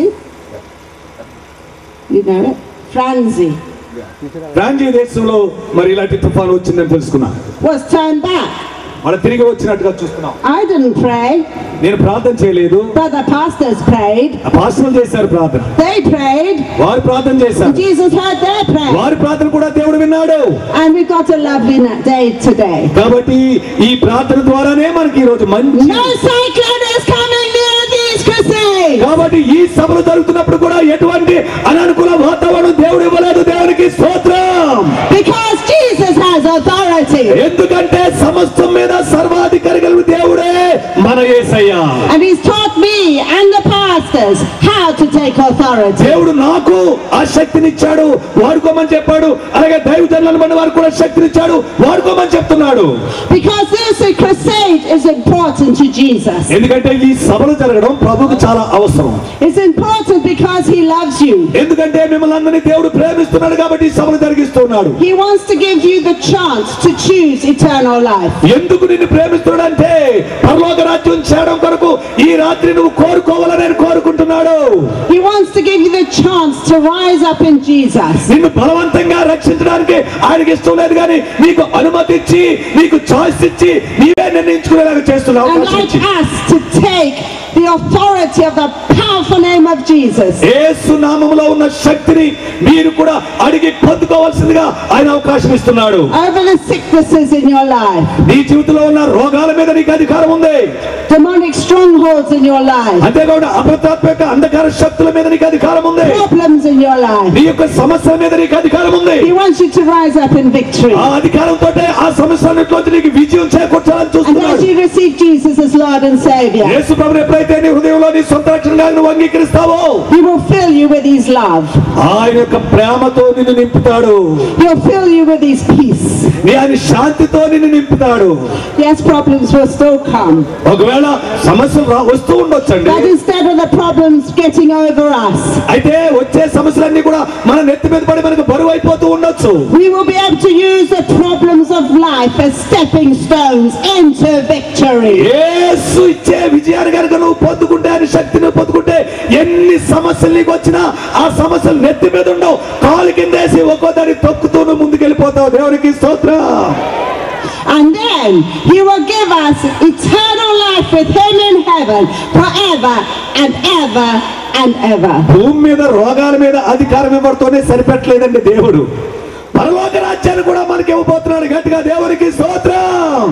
you know it? Franzi, ఫ్రాంజీ దేశంలో మరి ఇలాంటి తుఫాను వచ్చిందని తెలుసుకున్నా was turned back. వాళ్ళు తిరిగి వచ్చినట్టుగా చూస్తున్నాం I didn't pray, నేను ప్రార్థన చేయలేదు but the pastors prayed. ఆ పాస్టర్లు చేశారు ప్రార్థన They prayed. వారు ప్రార్థన చేశారు Jesus heard their prayer. వారి ప్రార్థన కూడా దేవుడు విన్నాడు And we got a lovely na- day today. కాబట్టి ఈ ప్రార్థన ద్వారానే మనకి ఈ రోజు మంచి No cyclone is coming near these crusades. కాబట్టి ఈ సభలు జరుగుతున్నప్పుడు కూడా ఎటువంటి అననుకూల వాతావరణం దేవుడు ఇవ్వలేదు దేవునికి స్తోత్రం Because Jesus has authority. ఎందుకంటే సమస్తం మీద సర్వాధికారి కలిగిన దేవుడే మన యేసయ్య And he's taught me and the pastors how to take authority. దేవుడు నాకు ఆ శక్తినిచ్చాడు వాడుకోమని చెప్పాడు అలాగే దైవజనులను మన వారు కూడా శక్తినిచ్చాడు వాడుకోమని చెప్తున్నాడు Because this crusade is important to Jesus. ఎందుకంటే ఈ సభలు జరగడం ప్రభుకు చాలా అవసరం It's important because he loves you. ఎందుకంటే మిమ్మల్ని అందరినీ దేవుడు ప్రేమిస్తున్నాడు కాబట్టి ఈ సభలు జరిగిస్తున్నాడు He wants to give you the chance to choose eternal life. ఎందుకు నిన్ను ప్రేమిస్తున్నాడంటే పరలోక రాజ్యం చేయడం కొరకు ఈ రాత్రి నువ్వు కోరుకోవాలని ఆయన కోరుకుంటున్నాడు He wants to give you the chance to rise up in Jesus. నిన్ను బలవంతంగా రక్షించడానికి ఆయనకి ఇష్టం లేదు కానీ నీకు అనుమతి ఇచ్చి నీకు చాయిస్ ఇచ్చి నీవే నిర్ణయించుకునేలాగా చేస్తున్న And అవకాశం like ఇచ్చి us to take the authority of the powerful name of Jesus. యేసు నామములో ఉన్న శక్తిని మీరు కూడా అడిగి పొందుకోవాల్సిందిగా ఆయన అవకాశం ఇస్తున్నాడు Over the sicknesses in your life, నీ జీవితంలో ఉన్న రోగాల మీద నీకు అధికారం ఉంది demonic strongholds in your life, అంతేకాకుండా అపతాత్మక అంధకార శక్తుల మీద నీకు అధికారం ఉంది problems in your life. నీ యొక్క సమస్యల మీద నీకు అధికారం ఉంది He wants you to rise up in victory. ఆ అధికారంతో ఆ సమస్యలన్నింటిలోంచి నీకు విజయం చేకూర్చాలని And as చూస్తున్నాడు you receive Jesus as Lord and Savior, యేసు ప్రభుని ఎప్పుడైతే నీ హృదయంలో నీ సొంత రక్షణగా నువ్వు అంగీకరిస్తావో He will fill you with His love. ఆయన యొక్క ప్రేమతో నిన్ను నింపుతాడు He'll fill you with His peace. నీ ఆయన శాంతితో నిన్ను నింపుతాడు Yes, problems will still come. ఒకవేళ సమస్యలు రా వస్తూ ఉండొచ్చండి But instead of the problems getting over us, అయితే వచ్చే సమస్యలన్నీ కూడా మన నెత్తి మీద పడి మనకు బరువు అయిపోతూ ఉండొచ్చు we will be able to use the problems of life as stepping stones into victory. యేసు ఇచ్చే విజయాన్ని కనుక నువ్వు పొందుకుంటే ఆయన శక్తిని పొందుకుంటే ఎన్ని సమస్యలు నీకు వచ్చినా ఆ సమస్యలు నెత్తి మీద ఉండవు కాలు కిందేసి ఒక్కో దాన్ని తొక్కుతూ నువ్వు ముందుకెళ్ళిపోతావు దేవునికి స్తోత్రం And then He will give us eternal life with Him in heaven forever and ever and ever. భూమి మీద రోగాల మీద అధికారం ఇవ్వడంతోనే సరిపెట్టలేదండి దేవుడు పరలోక రాజ్యాన్ని కూడా మనకి ఇవ్వబోతున్నాడు గట్టిగా దేవునికి స్తోత్రం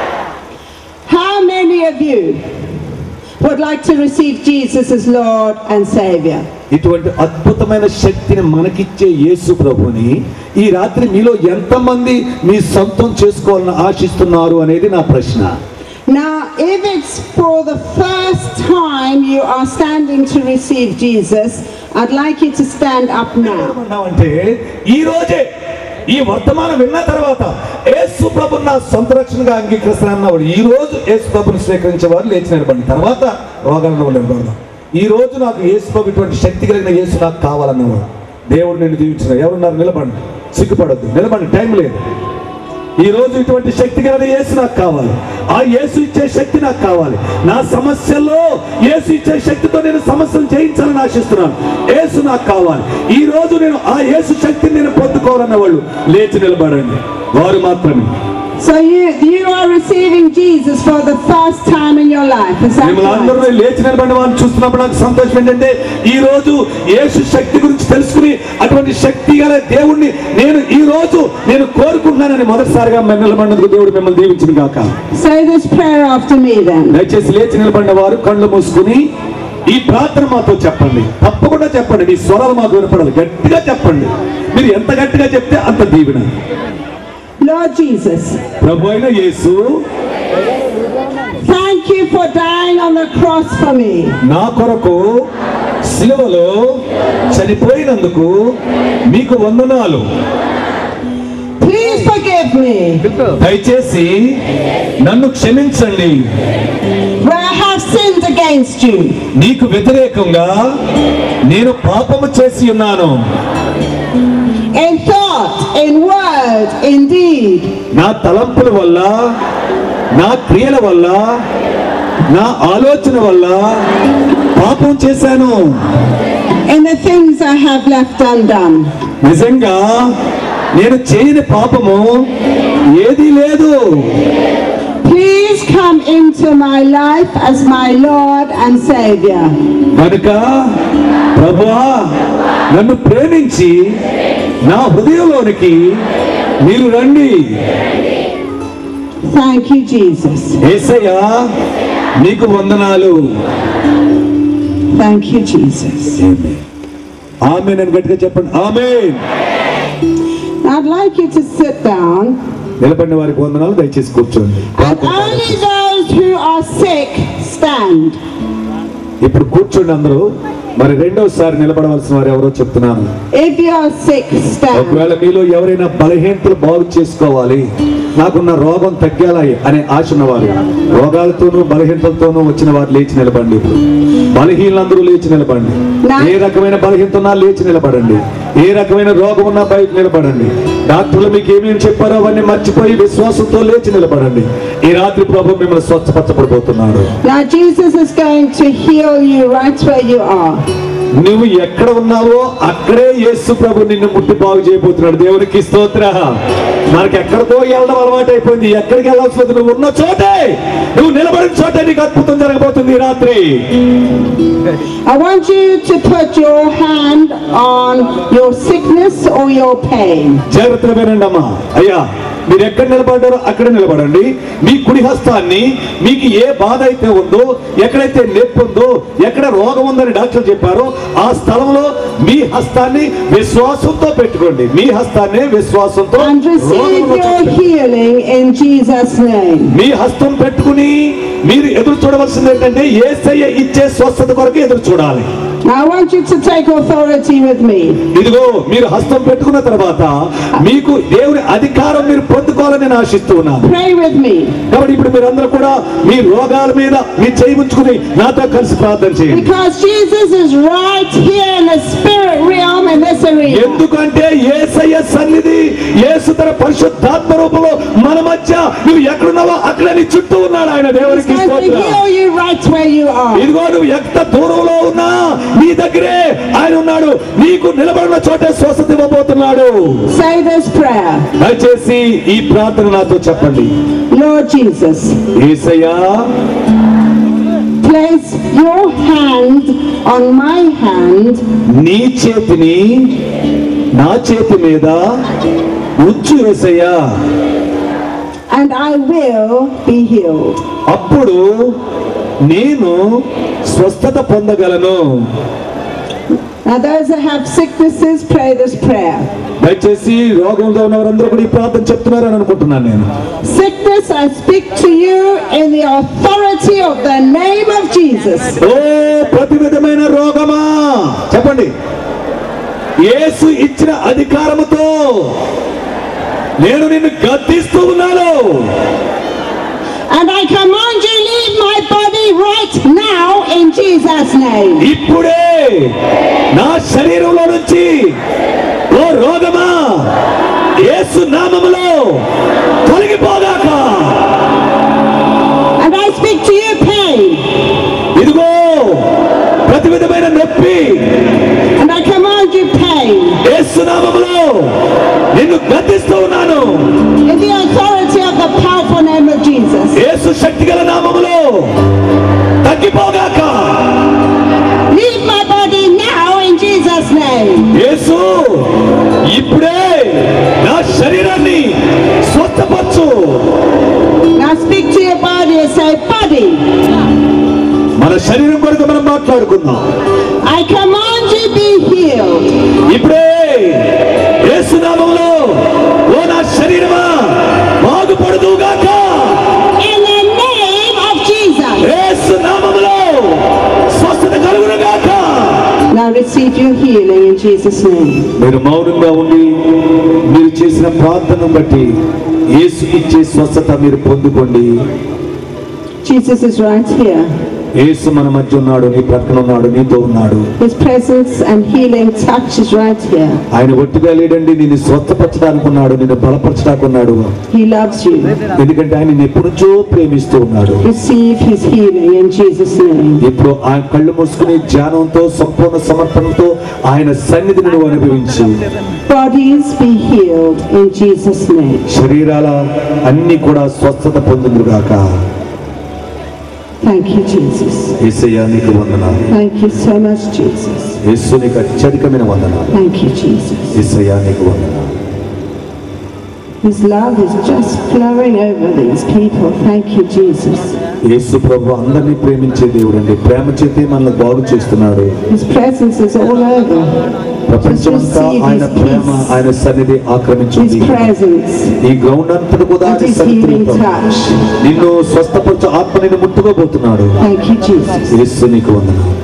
How many of you would like to receive Jesus as Lord and Savior? ఇటువంటి అద్భుతమైన శక్తిని మనకిచ్చే యేసు ప్రభుని ఈ రాత్రి మీలో ఎంతమంది మీ సొంతం చేసుకోవాలని ఆశిస్తున్నారు అనేది నా ప్రశ్న Now, if it's for the first time you are standing to receive Jesus, I'd like you to stand up now. ఏమన్నామంటే ఈ రోజే ఈ వర్తమానం విన్న తర్వాత యేసు ప్రభు నా సొంత రక్షణగా అంగీకరిస్తానన్నవాడు ఈ రోజు యేసు ప్రభుని స్వీకరించే వారు లేచి నిలబడి తర్వాత రోగాలను నిలబడదాం ఈ రోజు నాకు యేసు ఇటువంటి శక్తి కలిగిన యేసు నాకు కావాలన్నవాడు దేవుడు నేను దీవించిన ఎవరున్నారు నిలబడండి సిగ్గుపడద్దు నిలబడండి టైం లేదు ఈ రోజు ఇటువంటి శక్తి కలిగిన యేసు నాకు కావాలి ఆ యేసు ఇచ్చే శక్తి నాకు కావాలి నా సమస్యల్లో యేసు ఇచ్చే శక్తితో నేను సమస్యలు జయించాలని ఆశిస్తున్నాను యేసు నాకు కావాలి ఈ రోజు నేను ఆ యేసు శక్తిని నేను పొందుకోవాలన్న వాళ్ళు లేచి నిలబడండి వారు మాత్రమే So you, you are receiving Jesus for the first time in your life. Is that మిమ్మల్ని అందరూ right? లేచి నిలబడిన వారిని చూస్తున్నప్పుడు నాకు సంతోషం ఏంటంటే ఈ రోజు యేసు శక్తి గురించి తెలుసుకుని అటువంటి శక్తి గల దేవుణ్ణి నేను ఈ రోజు నేను కోరుకుంటున్నానని మొదటిసారిగా మేము నిలబడినందుకు దేవుడు మిమ్మల్ని దీవించిన కాక Say this prayer after me then. దయచేసి లేచి నిలబడిన వారు కళ్ళు మూసుకుని ఈ ప్రార్థన మాతో చెప్పండి తప్పకుండా చెప్పండి మీ స్వరాలు మాకు వినపడాలి గట్టిగా చెప్పండి మీరు ఎంత గట్టిగా చెప్తే అంత దీవెన Lord Jesus, ప్రభు అయిన యేసు thank you for dying on the cross for me. నా కొరకు సిలువలో చనిపోయినందుకు మీకు వందనాలు Please forgive me దయచేసి నన్ను క్షమించండి where I have sinned against you. నీకు వ్యతిరేకంగా నేను పాపము చేసి ఉన్నాను In thought, in word, in deed. నా తలంపుల వల్ల నా క్రియల వల్ల నా ఆలోచన వల్ల పాపం చేశాను In the things I have left undone. నిజంగా నేను చేయని పాపము ఏదీ లేదు Please come into my life as my Lord and Savior. కనుక ప్రభువా నన్ను ప్రేమించి నా హృదయంలోనికి మీరు రండి Thank you, Jesus. ఏసయ్యా నీకు వందనాలు Thank you, Jesus. ఆమె నేను గట్టిగా చెప్పండి ఆమె I'd like you to sit down, నిలబడిన వారికి వందనాలు దయచేసి కూర్చోండి and only those who are sick stand. ఇప్పుడు కూర్చోండి అందరూ మరి రెండోసారి నిలబడవలసిన వారు ఎవరో చెప్తున్నాను If you are sick, stand. ఒకవేళ మీలో ఎవరైనా బలహీనతలు బాగు చేసుకోవాలి నాకున్న రోగం తగ్గాలి అనే ఆశ ఉన్నవారు రోగాలతోనూ బలహీనతలతోనూ వచ్చిన వారు లేచి నిలబండి ఇప్పుడు బలహీనలందరూ లేచి నిలబండి ఏ రకమైన బలహీనత ఉన్నా లేచి నిలబడండి ఏ రకమైన రోగం ఉన్నా బయట నిలబడండి డాక్టర్లు మీకు ఏమేమి చెప్పారో అవన్నీ మర్చిపోయి విశ్వాసంతో లేచి నిలబడండి ఈ రాత్రి ప్రభు మిమ్మల్ని స్వచ్ఛపరచబడిపోతున్నాడు Now, Jesus is going to heal you right where you are. నువ్వు ఎక్కడ ఉన్నావో అక్కడే యేసు ప్రభు నిన్ను ముట్టి బాగు చేయబోతున్నాడు దేవునికి స్తోత్ర మనకి ఎక్కడికో వెళ్ళడం అలవాటు అయిపోయింది ఎక్కడికి వెళ్ళాల్సి వద్దు నువ్వు ఉన్న చోటే నువ్వు నిలబడిన చోటే నీకు అద్భుతం జరగబోతుంది ఈ రాత్రి I want you to put your hand on your sickness or your pain. జాగ్రత్తగా వినండి అమ్మా అయ్యా మీరు ఎక్కడ నిలబడ్డారో అక్కడ నిలబడండి మీ కుడి హస్తాన్ని మీకు ఏ బాధ అయితే ఉందో ఎక్కడైతే నొప్పి ఉందో ఎక్కడ రోగం ఉందని డాక్టర్ చెప్పారో ఆ స్థలంలో మీ హస్తాన్ని విశ్వాసంతో పెట్టుకోండి మీ హస్తాన్ని విశ్వాసంతో And receive రోగంలో your చూపెట్టుకోండి. healing in Jesus' name. మీ హస్తం పెట్టుకుని మీరు ఎదురు చూడవలసింది ఏంటంటే ఏసయ్య ఇచ్చే స్వస్థత కొరకు ఎదురు చూడాలి Now, I want you to take authority with me. ఇదిగో మీరు హస్తం పెట్టుకున్న తర్వాత మీకు దేవుని అధికారం మీరు పొందుకోవాలని నేను ఆశిస్తూ ఉన్నాను Pray with me. కాబట్టి ఇప్పుడు మీరందరూ కూడా మీ రోగాల మీద మీ చేయి ఉంచుకుని నాతో కలిసి ప్రార్థన చేయండి Because Jesus is right here in the spirit realm in this arena. ఎందుకంటే ఏసయ్య సన్నిధి యేసు తన పరిశుద్ధాత్మ రూపంలో మన మధ్య నువ్వు ఎక్కడున్నావో అక్కడ నీ చుట్టూ ఉన్నాడు ఆయన He's దేవునికి going to స్తోత్రం. heal you right where you are. ఇదిగో నువ్వు ఎంత దూరంలో ఉన్నా నీ దగ్గరే ఆయన ఉన్నాడు నీకు నిలబడిన చోటే స్వస్థత ఇవ్వబోతున్నాడు Say this prayer. దయచేసి ఈ ప్రార్థన నాతో చెప్పండి Lord Jesus, Yesayya place your hand on my hand నీ చేతిని నా చేతి మీద ఉంచు ఏసయ్యా and I will be healed. అప్పుడు నేను స్వస్థత పొందగలను Now those that have sicknesses, pray this prayer. దయచేసి రోగంలో ఉన్న వారందరూ కూడా ఈ ప్రార్థన చెప్తున్నారని అనుకుంటున్నాను నేను Sickness, I speak to you in the authority of the name of Jesus. ఓ ప్రతి విధమైన రోగమా చెప్పండి యేసు ఇచ్చిన అధికారముతో నేను నిన్ను గద్దిస్తూ ఉన్నాను And I command you leave my body right now in Jesus' name. ఇప్పుడే నా శరీరంలో నుంచి ఓ రోగమా యేసు నామములో తొలగిపోగాక And I speak to you, pain. ఇదిగో ప్రతి విధమైన నొప్పి And I command you, pain. యేసు నామములో నిన్ను గద్దిస్తూ ఉన్నాను In the authority of the powerful name of Jesus. యేసు శక్తిగల నామములో తగ్గిపోగాక Leave my body now in Jesus' name. యేసు ఇప్పుడే నా శరీరాన్ని స్వస్థపరచు Now speak to your body and say, Body, మన శరీరం కొరకు మనం మాట్లాడుకుందాం I command you be healed. ఇప్పుడే యేసునామంలో ఓ నా శరీరమా బాగుపడుదుగాక In the name of Jesus. యేసునామములో స్వస్థత కలుగునుగాక Now receive your healing in Jesus' name. మీరు మౌనంగా ఉండి మీరు చేసిన ప్రార్థనను బట్టి యేసు ఇచ్చే స్వస్థత మీరు పొందుకోండి Jesus is right here. యేసు మన మధ్య ఉన్నాడు నీ ప్రక్కన ఉన్నాడు నీతో ఉన్నాడు His presence and healing touch is right here. ఆయన ఒట్టిగా లేడండి నిన్ను స్వస్థపరచడానికి ఉన్నాడు నిన్ను బలపరచడానికి ఉన్నాడు He loves you. ఎందుకంటే ఆయన నిన్ను ఎప్పటి నుంచో ప్రేమిస్తూ ఉన్నాడు Receive his healing in Jesus' name. ఇప్పుడు ఆ కళ్ళు మూసుకుని ధ్యానంతో సంపూర్ణ సమర్పణతో ఆయన సన్నిధిని నువ్వు అనుభవించు Bodies be healed in Jesus' name. శరీరాల అన్ని కూడా స్వస్థత పొందుగాక Thank you, Jesus. ఏసయ్య నీకు వందనాలు Thank you so much, Jesus. యేసు నీకు అత్యధికమైన వందనాలు Thank you, Jesus. ఏసయ్య నీకు వందనాలు His love is just flowing over these people. Thank you, Jesus. యేసు ప్రభు అందరినీ ప్రేమించే దేవుడు అండి ప్రేమ చేతే మనల్ని బాగు చేస్తున్నాడు His presence is all over. ప్రపంచమంతా ఆయన ప్రేమ ఆయన సన్నిధి ఆక్రమించింది His presence ఈ గ్రౌండ్ అంతటి కూడా and ఆయన his సన్నిధి healing touch. నిన్ను స్వస్థపరచు ఆత్మ నిన్ను ముట్టుకోబోతున్నాడు Thank you, Jesus. యేసు నీకు వందనాలు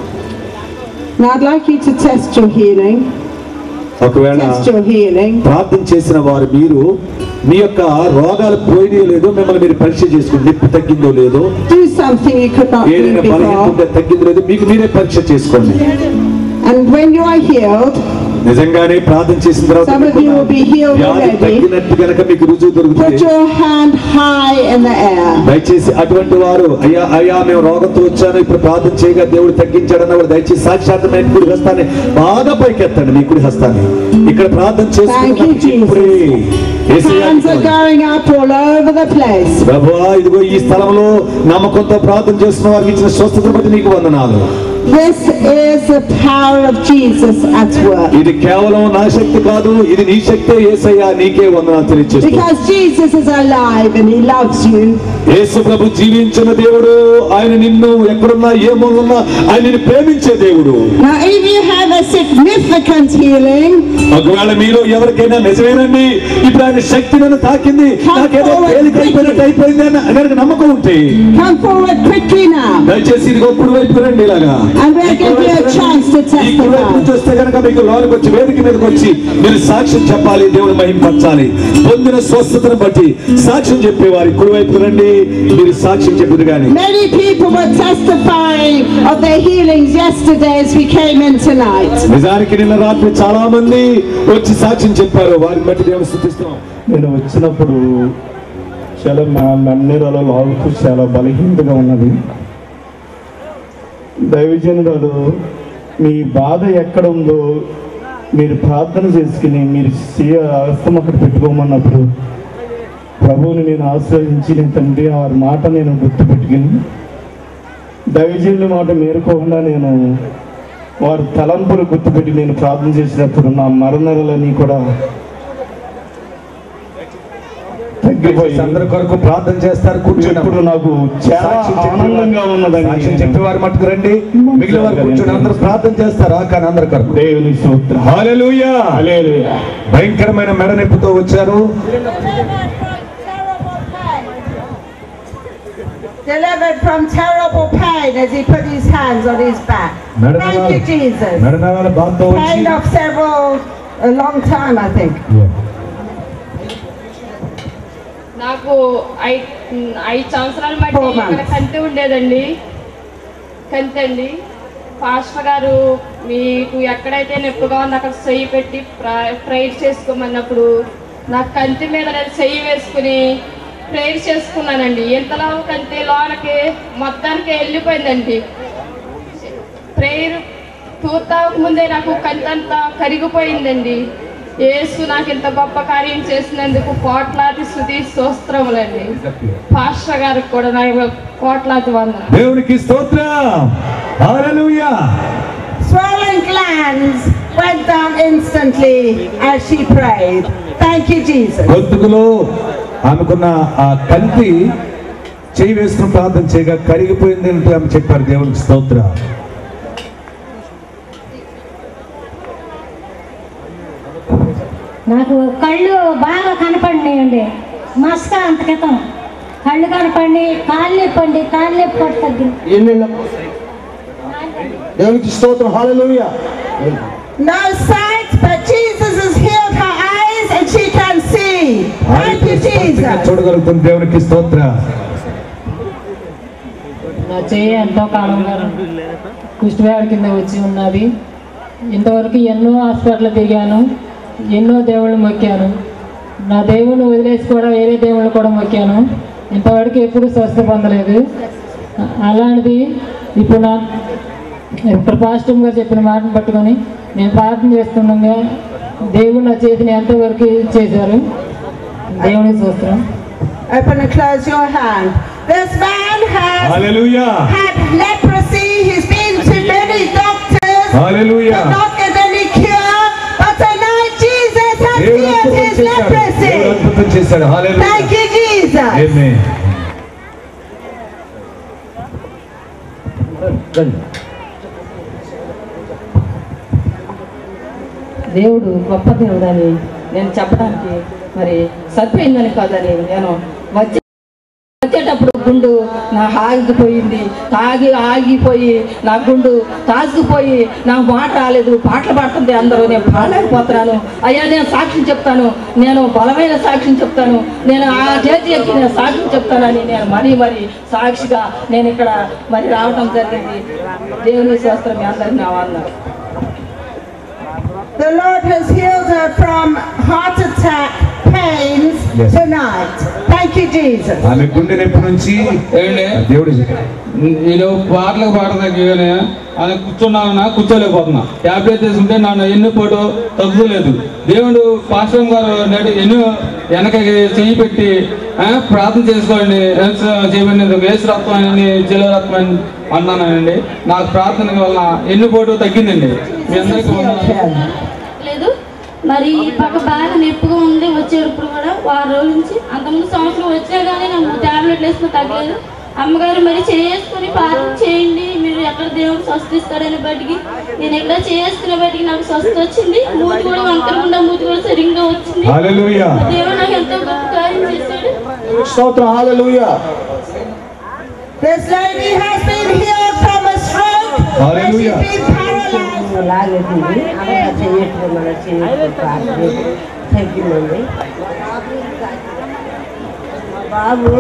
Now I'd like you to test your healing. ఒకవేళ Test your healing. ప్రార్థన చేసిన వారు మీరు మీ యొక్క రోగాలు పోయినాయో లేదో మిమ్మల్ని మీరు పరీక్ష చేసుకుని నొప్పి తగ్గిందో లేదో Do something you could not do ఏదైనా బలహీనత before. ఉంటే తగ్గిందో లేదో మీకు మీరే పరీక్ష చేసుకోండి And when you are healed, నిజంగానే ప్రార్థన చేసిన తర్వాత Some of you will be healed వ్యాధి already. తగ్గినట్టు గనక మీకు రుజువు put దొరుకుతుంది your hand high in the air. దయచేసి అటువంటి వారు అయ్యా అయ్యా మేము రోగంతో వచ్చాను ఇప్పుడు ప్రార్థన చేయగా దేవుడు తగ్గించాడన్న వాడు దయచేసి సాక్షాత్మైన కుడి హస్తాన్ని బాగా పైకెత్తండి మీ కుడి హస్తాన్ని ఇక్కడ ప్రార్థన Thank you, చేసుకుని ఇప్పుడే యేసయ్యా Hands are going up all over the place. ప్రభువా ఇదిగో ఈ స్థలంలో నమ్మకంతో ప్రార్థన చేస్తున్న వారికి ఇచ్చిన స్వస్థత బట్టి నీకు వందనాలు This is the power of Jesus at work. ఇది కేవలం నా శక్తి కాదు ఇది నీ శక్తే ఏసయ్యా నీకే వందనాలు తెలియజేస్తుంది Because Jesus is alive and he loves you. యేసు ప్రభు జీవించిన దేవుడు ఆయన నిన్ను ఎక్కడున్నా ఏ మూలన్నా ఆయన నిన్ను ప్రేమించే దేవుడు Now, if you have a significant healing, ఒకవేళ మీరు ఎవరికైనా నిజమేనండి ఇప్పుడు ఆయన శక్తి నన్ను తాకింది నాకేదో తేలిక అయిపోయినట్టు అయిపోయింది అని కనుక నమ్మకం ఉంటే come forward quickly now. దయచేసి ఇది కుడి వైపు రండి ఇలాగా And we'll give you a chance to ఈ కుడి వైపు నుంచి testify. వస్తే కనుక మీకు లోనికి వచ్చి వేదిక మీదకి వచ్చి మీరు సాక్ష్యం చెప్పాలి దేవుని మహింపరచాలి పొందిన స్వస్థతను బట్టి సాక్ష్యం చెప్పేవారి కుడి వైపు రండి మీరు సాక్ష్యం చెప్పదు కానీ Many people were testifying of their healings yesterday as we came in tonight. నిజానికి నిన్న రాత్రి చాలా మంది వచ్చి సాక్ష్యం చెప్పారు వారిని బట్టి దేవుని స్థుతిస్తాం నేను వచ్చినప్పుడు చాలా మా మన్నీరలో లాగుతూ చాలా బలహీనతగా ఉన్నది దైవజనురాలు మీ బాధ ఎక్కడ ఉందో మీరు ప్రార్థన చేసుకుని మీరు సీయ హస్తం అక్కడ పెట్టుకోమన్నప్పుడు ప్రభువుని నేను ఆశ్రయించి నేను తండ్రి వారి మాట నేను గుర్తుపెట్టుకుని దైవజనుల మాట మేరుకోకుండా నేను వారి తలంపులు గుర్తుపెట్టి నేను ప్రార్థన చేసినప్పుడు నా మరణాలని కూడా తగ్గిపోయి అందరి కొరకు ప్రార్థన చేస్తారు కూర్చోండి ఇప్పుడు నాకు చాలా సాక్ష్యం చెప్పే ఆనందంగా సాక్ష్యం ఉన్నదండి చెప్పేవారు మట్టుకు రండి మిగిలిన వారు కూర్చొని అందరూ ప్రార్థన చేస్తారా కానీ అందరి కొరకు దేవుని సూత్ర హల్లెలూయా హల్లెలూయా భయంకరమైన మెడ నొప్పితో వచ్చారు Delivered from terrible pain as he put his hands on his back. మెడ Thank you, Jesus. మెడ నరాల బాధతో వచ్చి Pain of several, a long time, I think. నాకు ఐ- ఐదు సంవత్సరాల మట్టి Four months. ఇక్కడ కంటి ఉండేదండి కంతండి పాస్టర్ గారు మీకు ఎక్కడైతే నొప్పిగా ఉందో అక్కడ చెయ్యి పెట్టి ప్రేయర్ చేసుకోమన్నప్పుడు నా కంటి మీద నేను చెయ్యి వేసుకుని ప్రేయర్ చేసుకున్నానండి ఇంతలో కంటి లోనకి మొత్తానికి వెళ్ళిపోయిందండి ప్రేయర్ పూర్తవక ముందే నాకు కంతంతా కరిగిపోయిందండి యేసు నాకు ఇంత గొప్ప కార్యం చేసినందుకు కోట్లాది స్థుతి స్తోత్రములండి పాస్టర్ గారికి కూడా నా కోట్లాది వందన దేవునికి స్తోత్రం హల్లెలూయా Swollen glands went down instantly as she prayed. Thank you, Jesus. గొంతుకులో ఆమెకున్న ఆ కంటి చేయి వేసుకుని ప్రార్థన చేయగా కరిగిపోయింది అంటే ఆమె చెప్పారు దేవునికి స్తోత్ర నాకు కళ్ళు బాగా కనపడినాయండి మస్క అంత క్రితం కళ్ళు కనపడి కాళ్ళు నొప్పండి కాళ్ళు నొప్పి కూడా తగ్గింది ఎన్నెళ్ళ దేవునికి స్తోత్రం హల్లెలూయా No sight, but Jesus has healed her eyes and she can see. Thank you, స్పష్టంగా Jesus. చూడగలుగుతుంది దేవునికి స్తోత్ర నా చెయ్యి ఎంతో కాలంగా కుష్టివ్యాధి కింద వచ్చి ఉన్నది ఇంతవరకు ఎన్నో హాస్పిటల్ తిరిగాను ఎన్నో దేవుళ్ళు మొక్కాను నా దేవుని వదిలేసి కూడా వేరే దేవుళ్ళు కూడా మొక్కాను ఇంతవరకు ఎప్పుడు స్వస్థ పొందలేదు అ- అలాంటిది ఇప్పుడు నా ఇప్పుడు పాస్టమ్ గారు చెప్పిన మాటను పట్టుకొని నేను ప్రార్థన చేస్తుండగా దేవుడు నా చేతిని ఎంతవరకు చేశారు దేవునికి చూస్తున్నాం Open and close your hand. This man has hallelujah had leprosy. He's been to many doctors. Hallelujah Did not get any cure. But tonight Jesus has దేవుడు healed అద్భుతం his చేశాడు దేవుడు leprosy. అద్భుతం చేశాడు హల్లెలూయా Thank you, Jesus. ఆమేన్ రండి దేవుడు గొప్ప దేవుడని నేను చెప్పడానికి మరి సరిపోయిందని కాదని నేను వచ్చే వచ్చేటప్పుడు గుండు నా ఆగిపోయింది తాగి ఆగిపోయి నా గుండు తాగిపోయి నాకు మాట రాలేదు పాటలు పాడుతుంది అందరూ నేను పాడలేకపోతున్నాను అయ్యా నేను సాక్ష్యం చెప్తాను నేను బలమైన సాక్ష్యం చెప్తాను నేను ఆ చేతి ఎక్కి నేను సాక్ష్యం చెప్తానని నేను మరీ మరీ సాక్షిగా నేను ఇక్కడ మరి రావడం జరిగింది దేవుని శాస్త్రం మీ అందరికీ నా వందనాలు. The Lord has healed her from heart attack pains Yes. tonight. Thank you, Jesus. ఆమె గుండె నొప్పి నుంచి ఏమండి దేవుడు నేను పాటలకు పాడదాన్ని ఆయన కూర్చున్నాను కూర్చోలేకపోతున్నా ట్యాబ్లెట్ తీసుకుంటే నన్ను ఎన్ని పోటు తగ్గులేదు దేవుడు పాస్టర్ గారు నేడు ఎన్నో వెనక చెయ్యి పెట్టి ఆ, ప్రార్థన చేసుకోండి చేయబడినది వేసు రక్తం అని జీల రక్తం అని అన్నానండి నాకు ప్రార్థన వల్ల ఎన్ని పోటు తగ్గిందండి మీ అందరికీ వందనాలు. లేదు మరి ఈ పక్క బాగా నొప్పిగా ఉంది వచ్చేటప్పుడు కూడా వారం రోజుల నుంచి అంతకుముందు సంవత్సరం వచ్చినా కానీ నాకు టాబ్లెట్లు వేసుకుని తగ్గలేదు అమ్మగారు మరి చేసుకుని ప్రార్థన చేయండి మీరు ఎక్కడ దేవుడు స్వస్థిస్తాడని బట్టికి నేను ఎక్కడ చేసుకునే బట్టికి నాకు స్వస్థ వచ్చింది మూతి కూడా వంకరకుండా మూతి కూడా సరిగ్గా వచ్చింది హల్లెలూయా దేవుడు నాకు ఎంతో గొప్ప కార్యం చేశాడు స్తోత్రం హల్లెలూయా This lady has been healed from a stroke. where she's Hallelujah. been paralyzed. లాగేసింది అలా చేయట్లేదు మన చేయట్లేదు ప్రార్థన తగ్గిందండి మా బాబు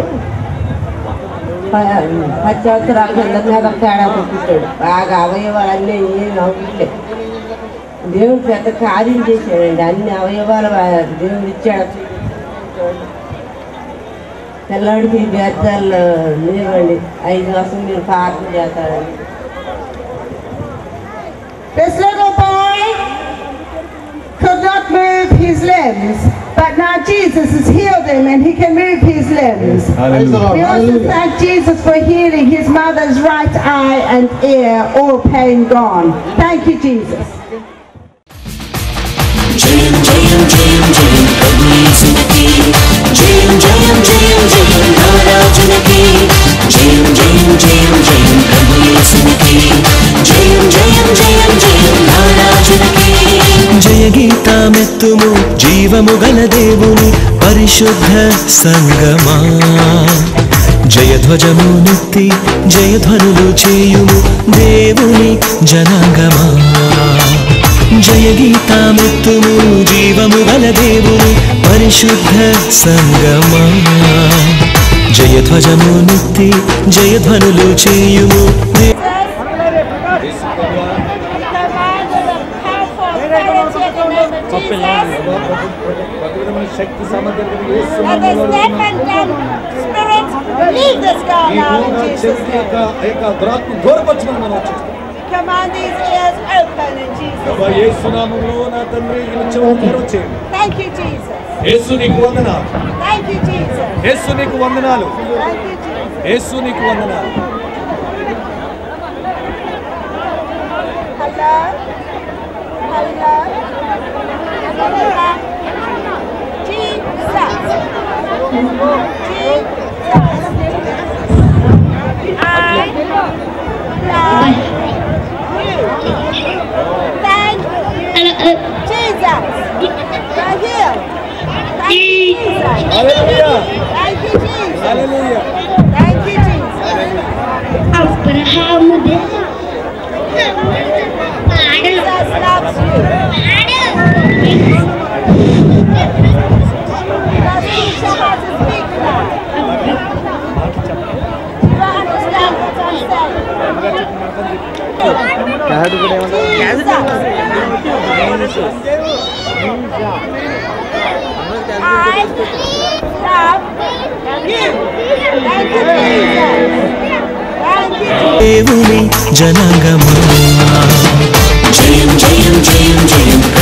ప- పది సంవత్సరాల కింద మీద తేడా పుట్టాడు బాగా అవయవాలన్నీ ఏం అవ్వట్లేదు దేవుడు పెద్ద కార్యం చేశాడండి అన్ని అవయవాలు వా- దేవుడు ఇచ్చాడు పిల్లాడికి వ్యర్థాలు లేవండి ఐదు వర్షం మీరు ప్రార్థన చేస్తారండి This little boy could not move his limbs, but now Jesus has healed him and he can move his limbs. Praise the Lord. We also Hallelujah. thank Jesus for healing his mother's right eye and ear, all pain gone. Thank you, Jesus. జయం జయం జయం జయం ప్రభు యేసునికి జయం జయం జయం జయం నారాజునికి జయం జయం జయం జయం ప్రభు యేసునికి జయం జయం జయం జయం నారాజునికి జయ గీతమెత్తుము జీవము గల దేవుని పరిశుద్ధ సంగమా జయధ్వజము నెత్తి జయధ్వనులు చేయుము దేవుని జనాంగమా జయ గీతామెత్తుము జీవము గల దేవుని పరిశుద్ధ సంగమా జయధ్వజము నెత్తి జయధ్వనులు చేయుము దే- శక్తి సామర్థ్యం Let the serpent and spirit leave this girl now in Jesus' name. దురాత్మ దూరపరచమని మనం వచ్చేస్తాం Command these ears open in Jesus' ప్రభా name. యేసునామములో నా తండ్రి ఈ చెవులు తెరవచేయండి Thank you, Jesus. యేసు నీకు వందనాలు Thank you, Jesus. యేసు నీకు వందనాలు Thank you, Jesus. యేసు నీకు వందనాలు Hello? Hello? Hello? Jesus. Jesus. I love you. Thank you. Jesus. You're here. Thank you, Jesus. Hallelujah. Thank you, Jesus. Hallelujah. Thank you, Jesus. Abraham Jesus loves you. Now teach her how to speak now. You don't understand what I'm saying. I love you. Thank you, Jesus. Thank you, దేవుని జనాంగమా జయం జయం జయం జయం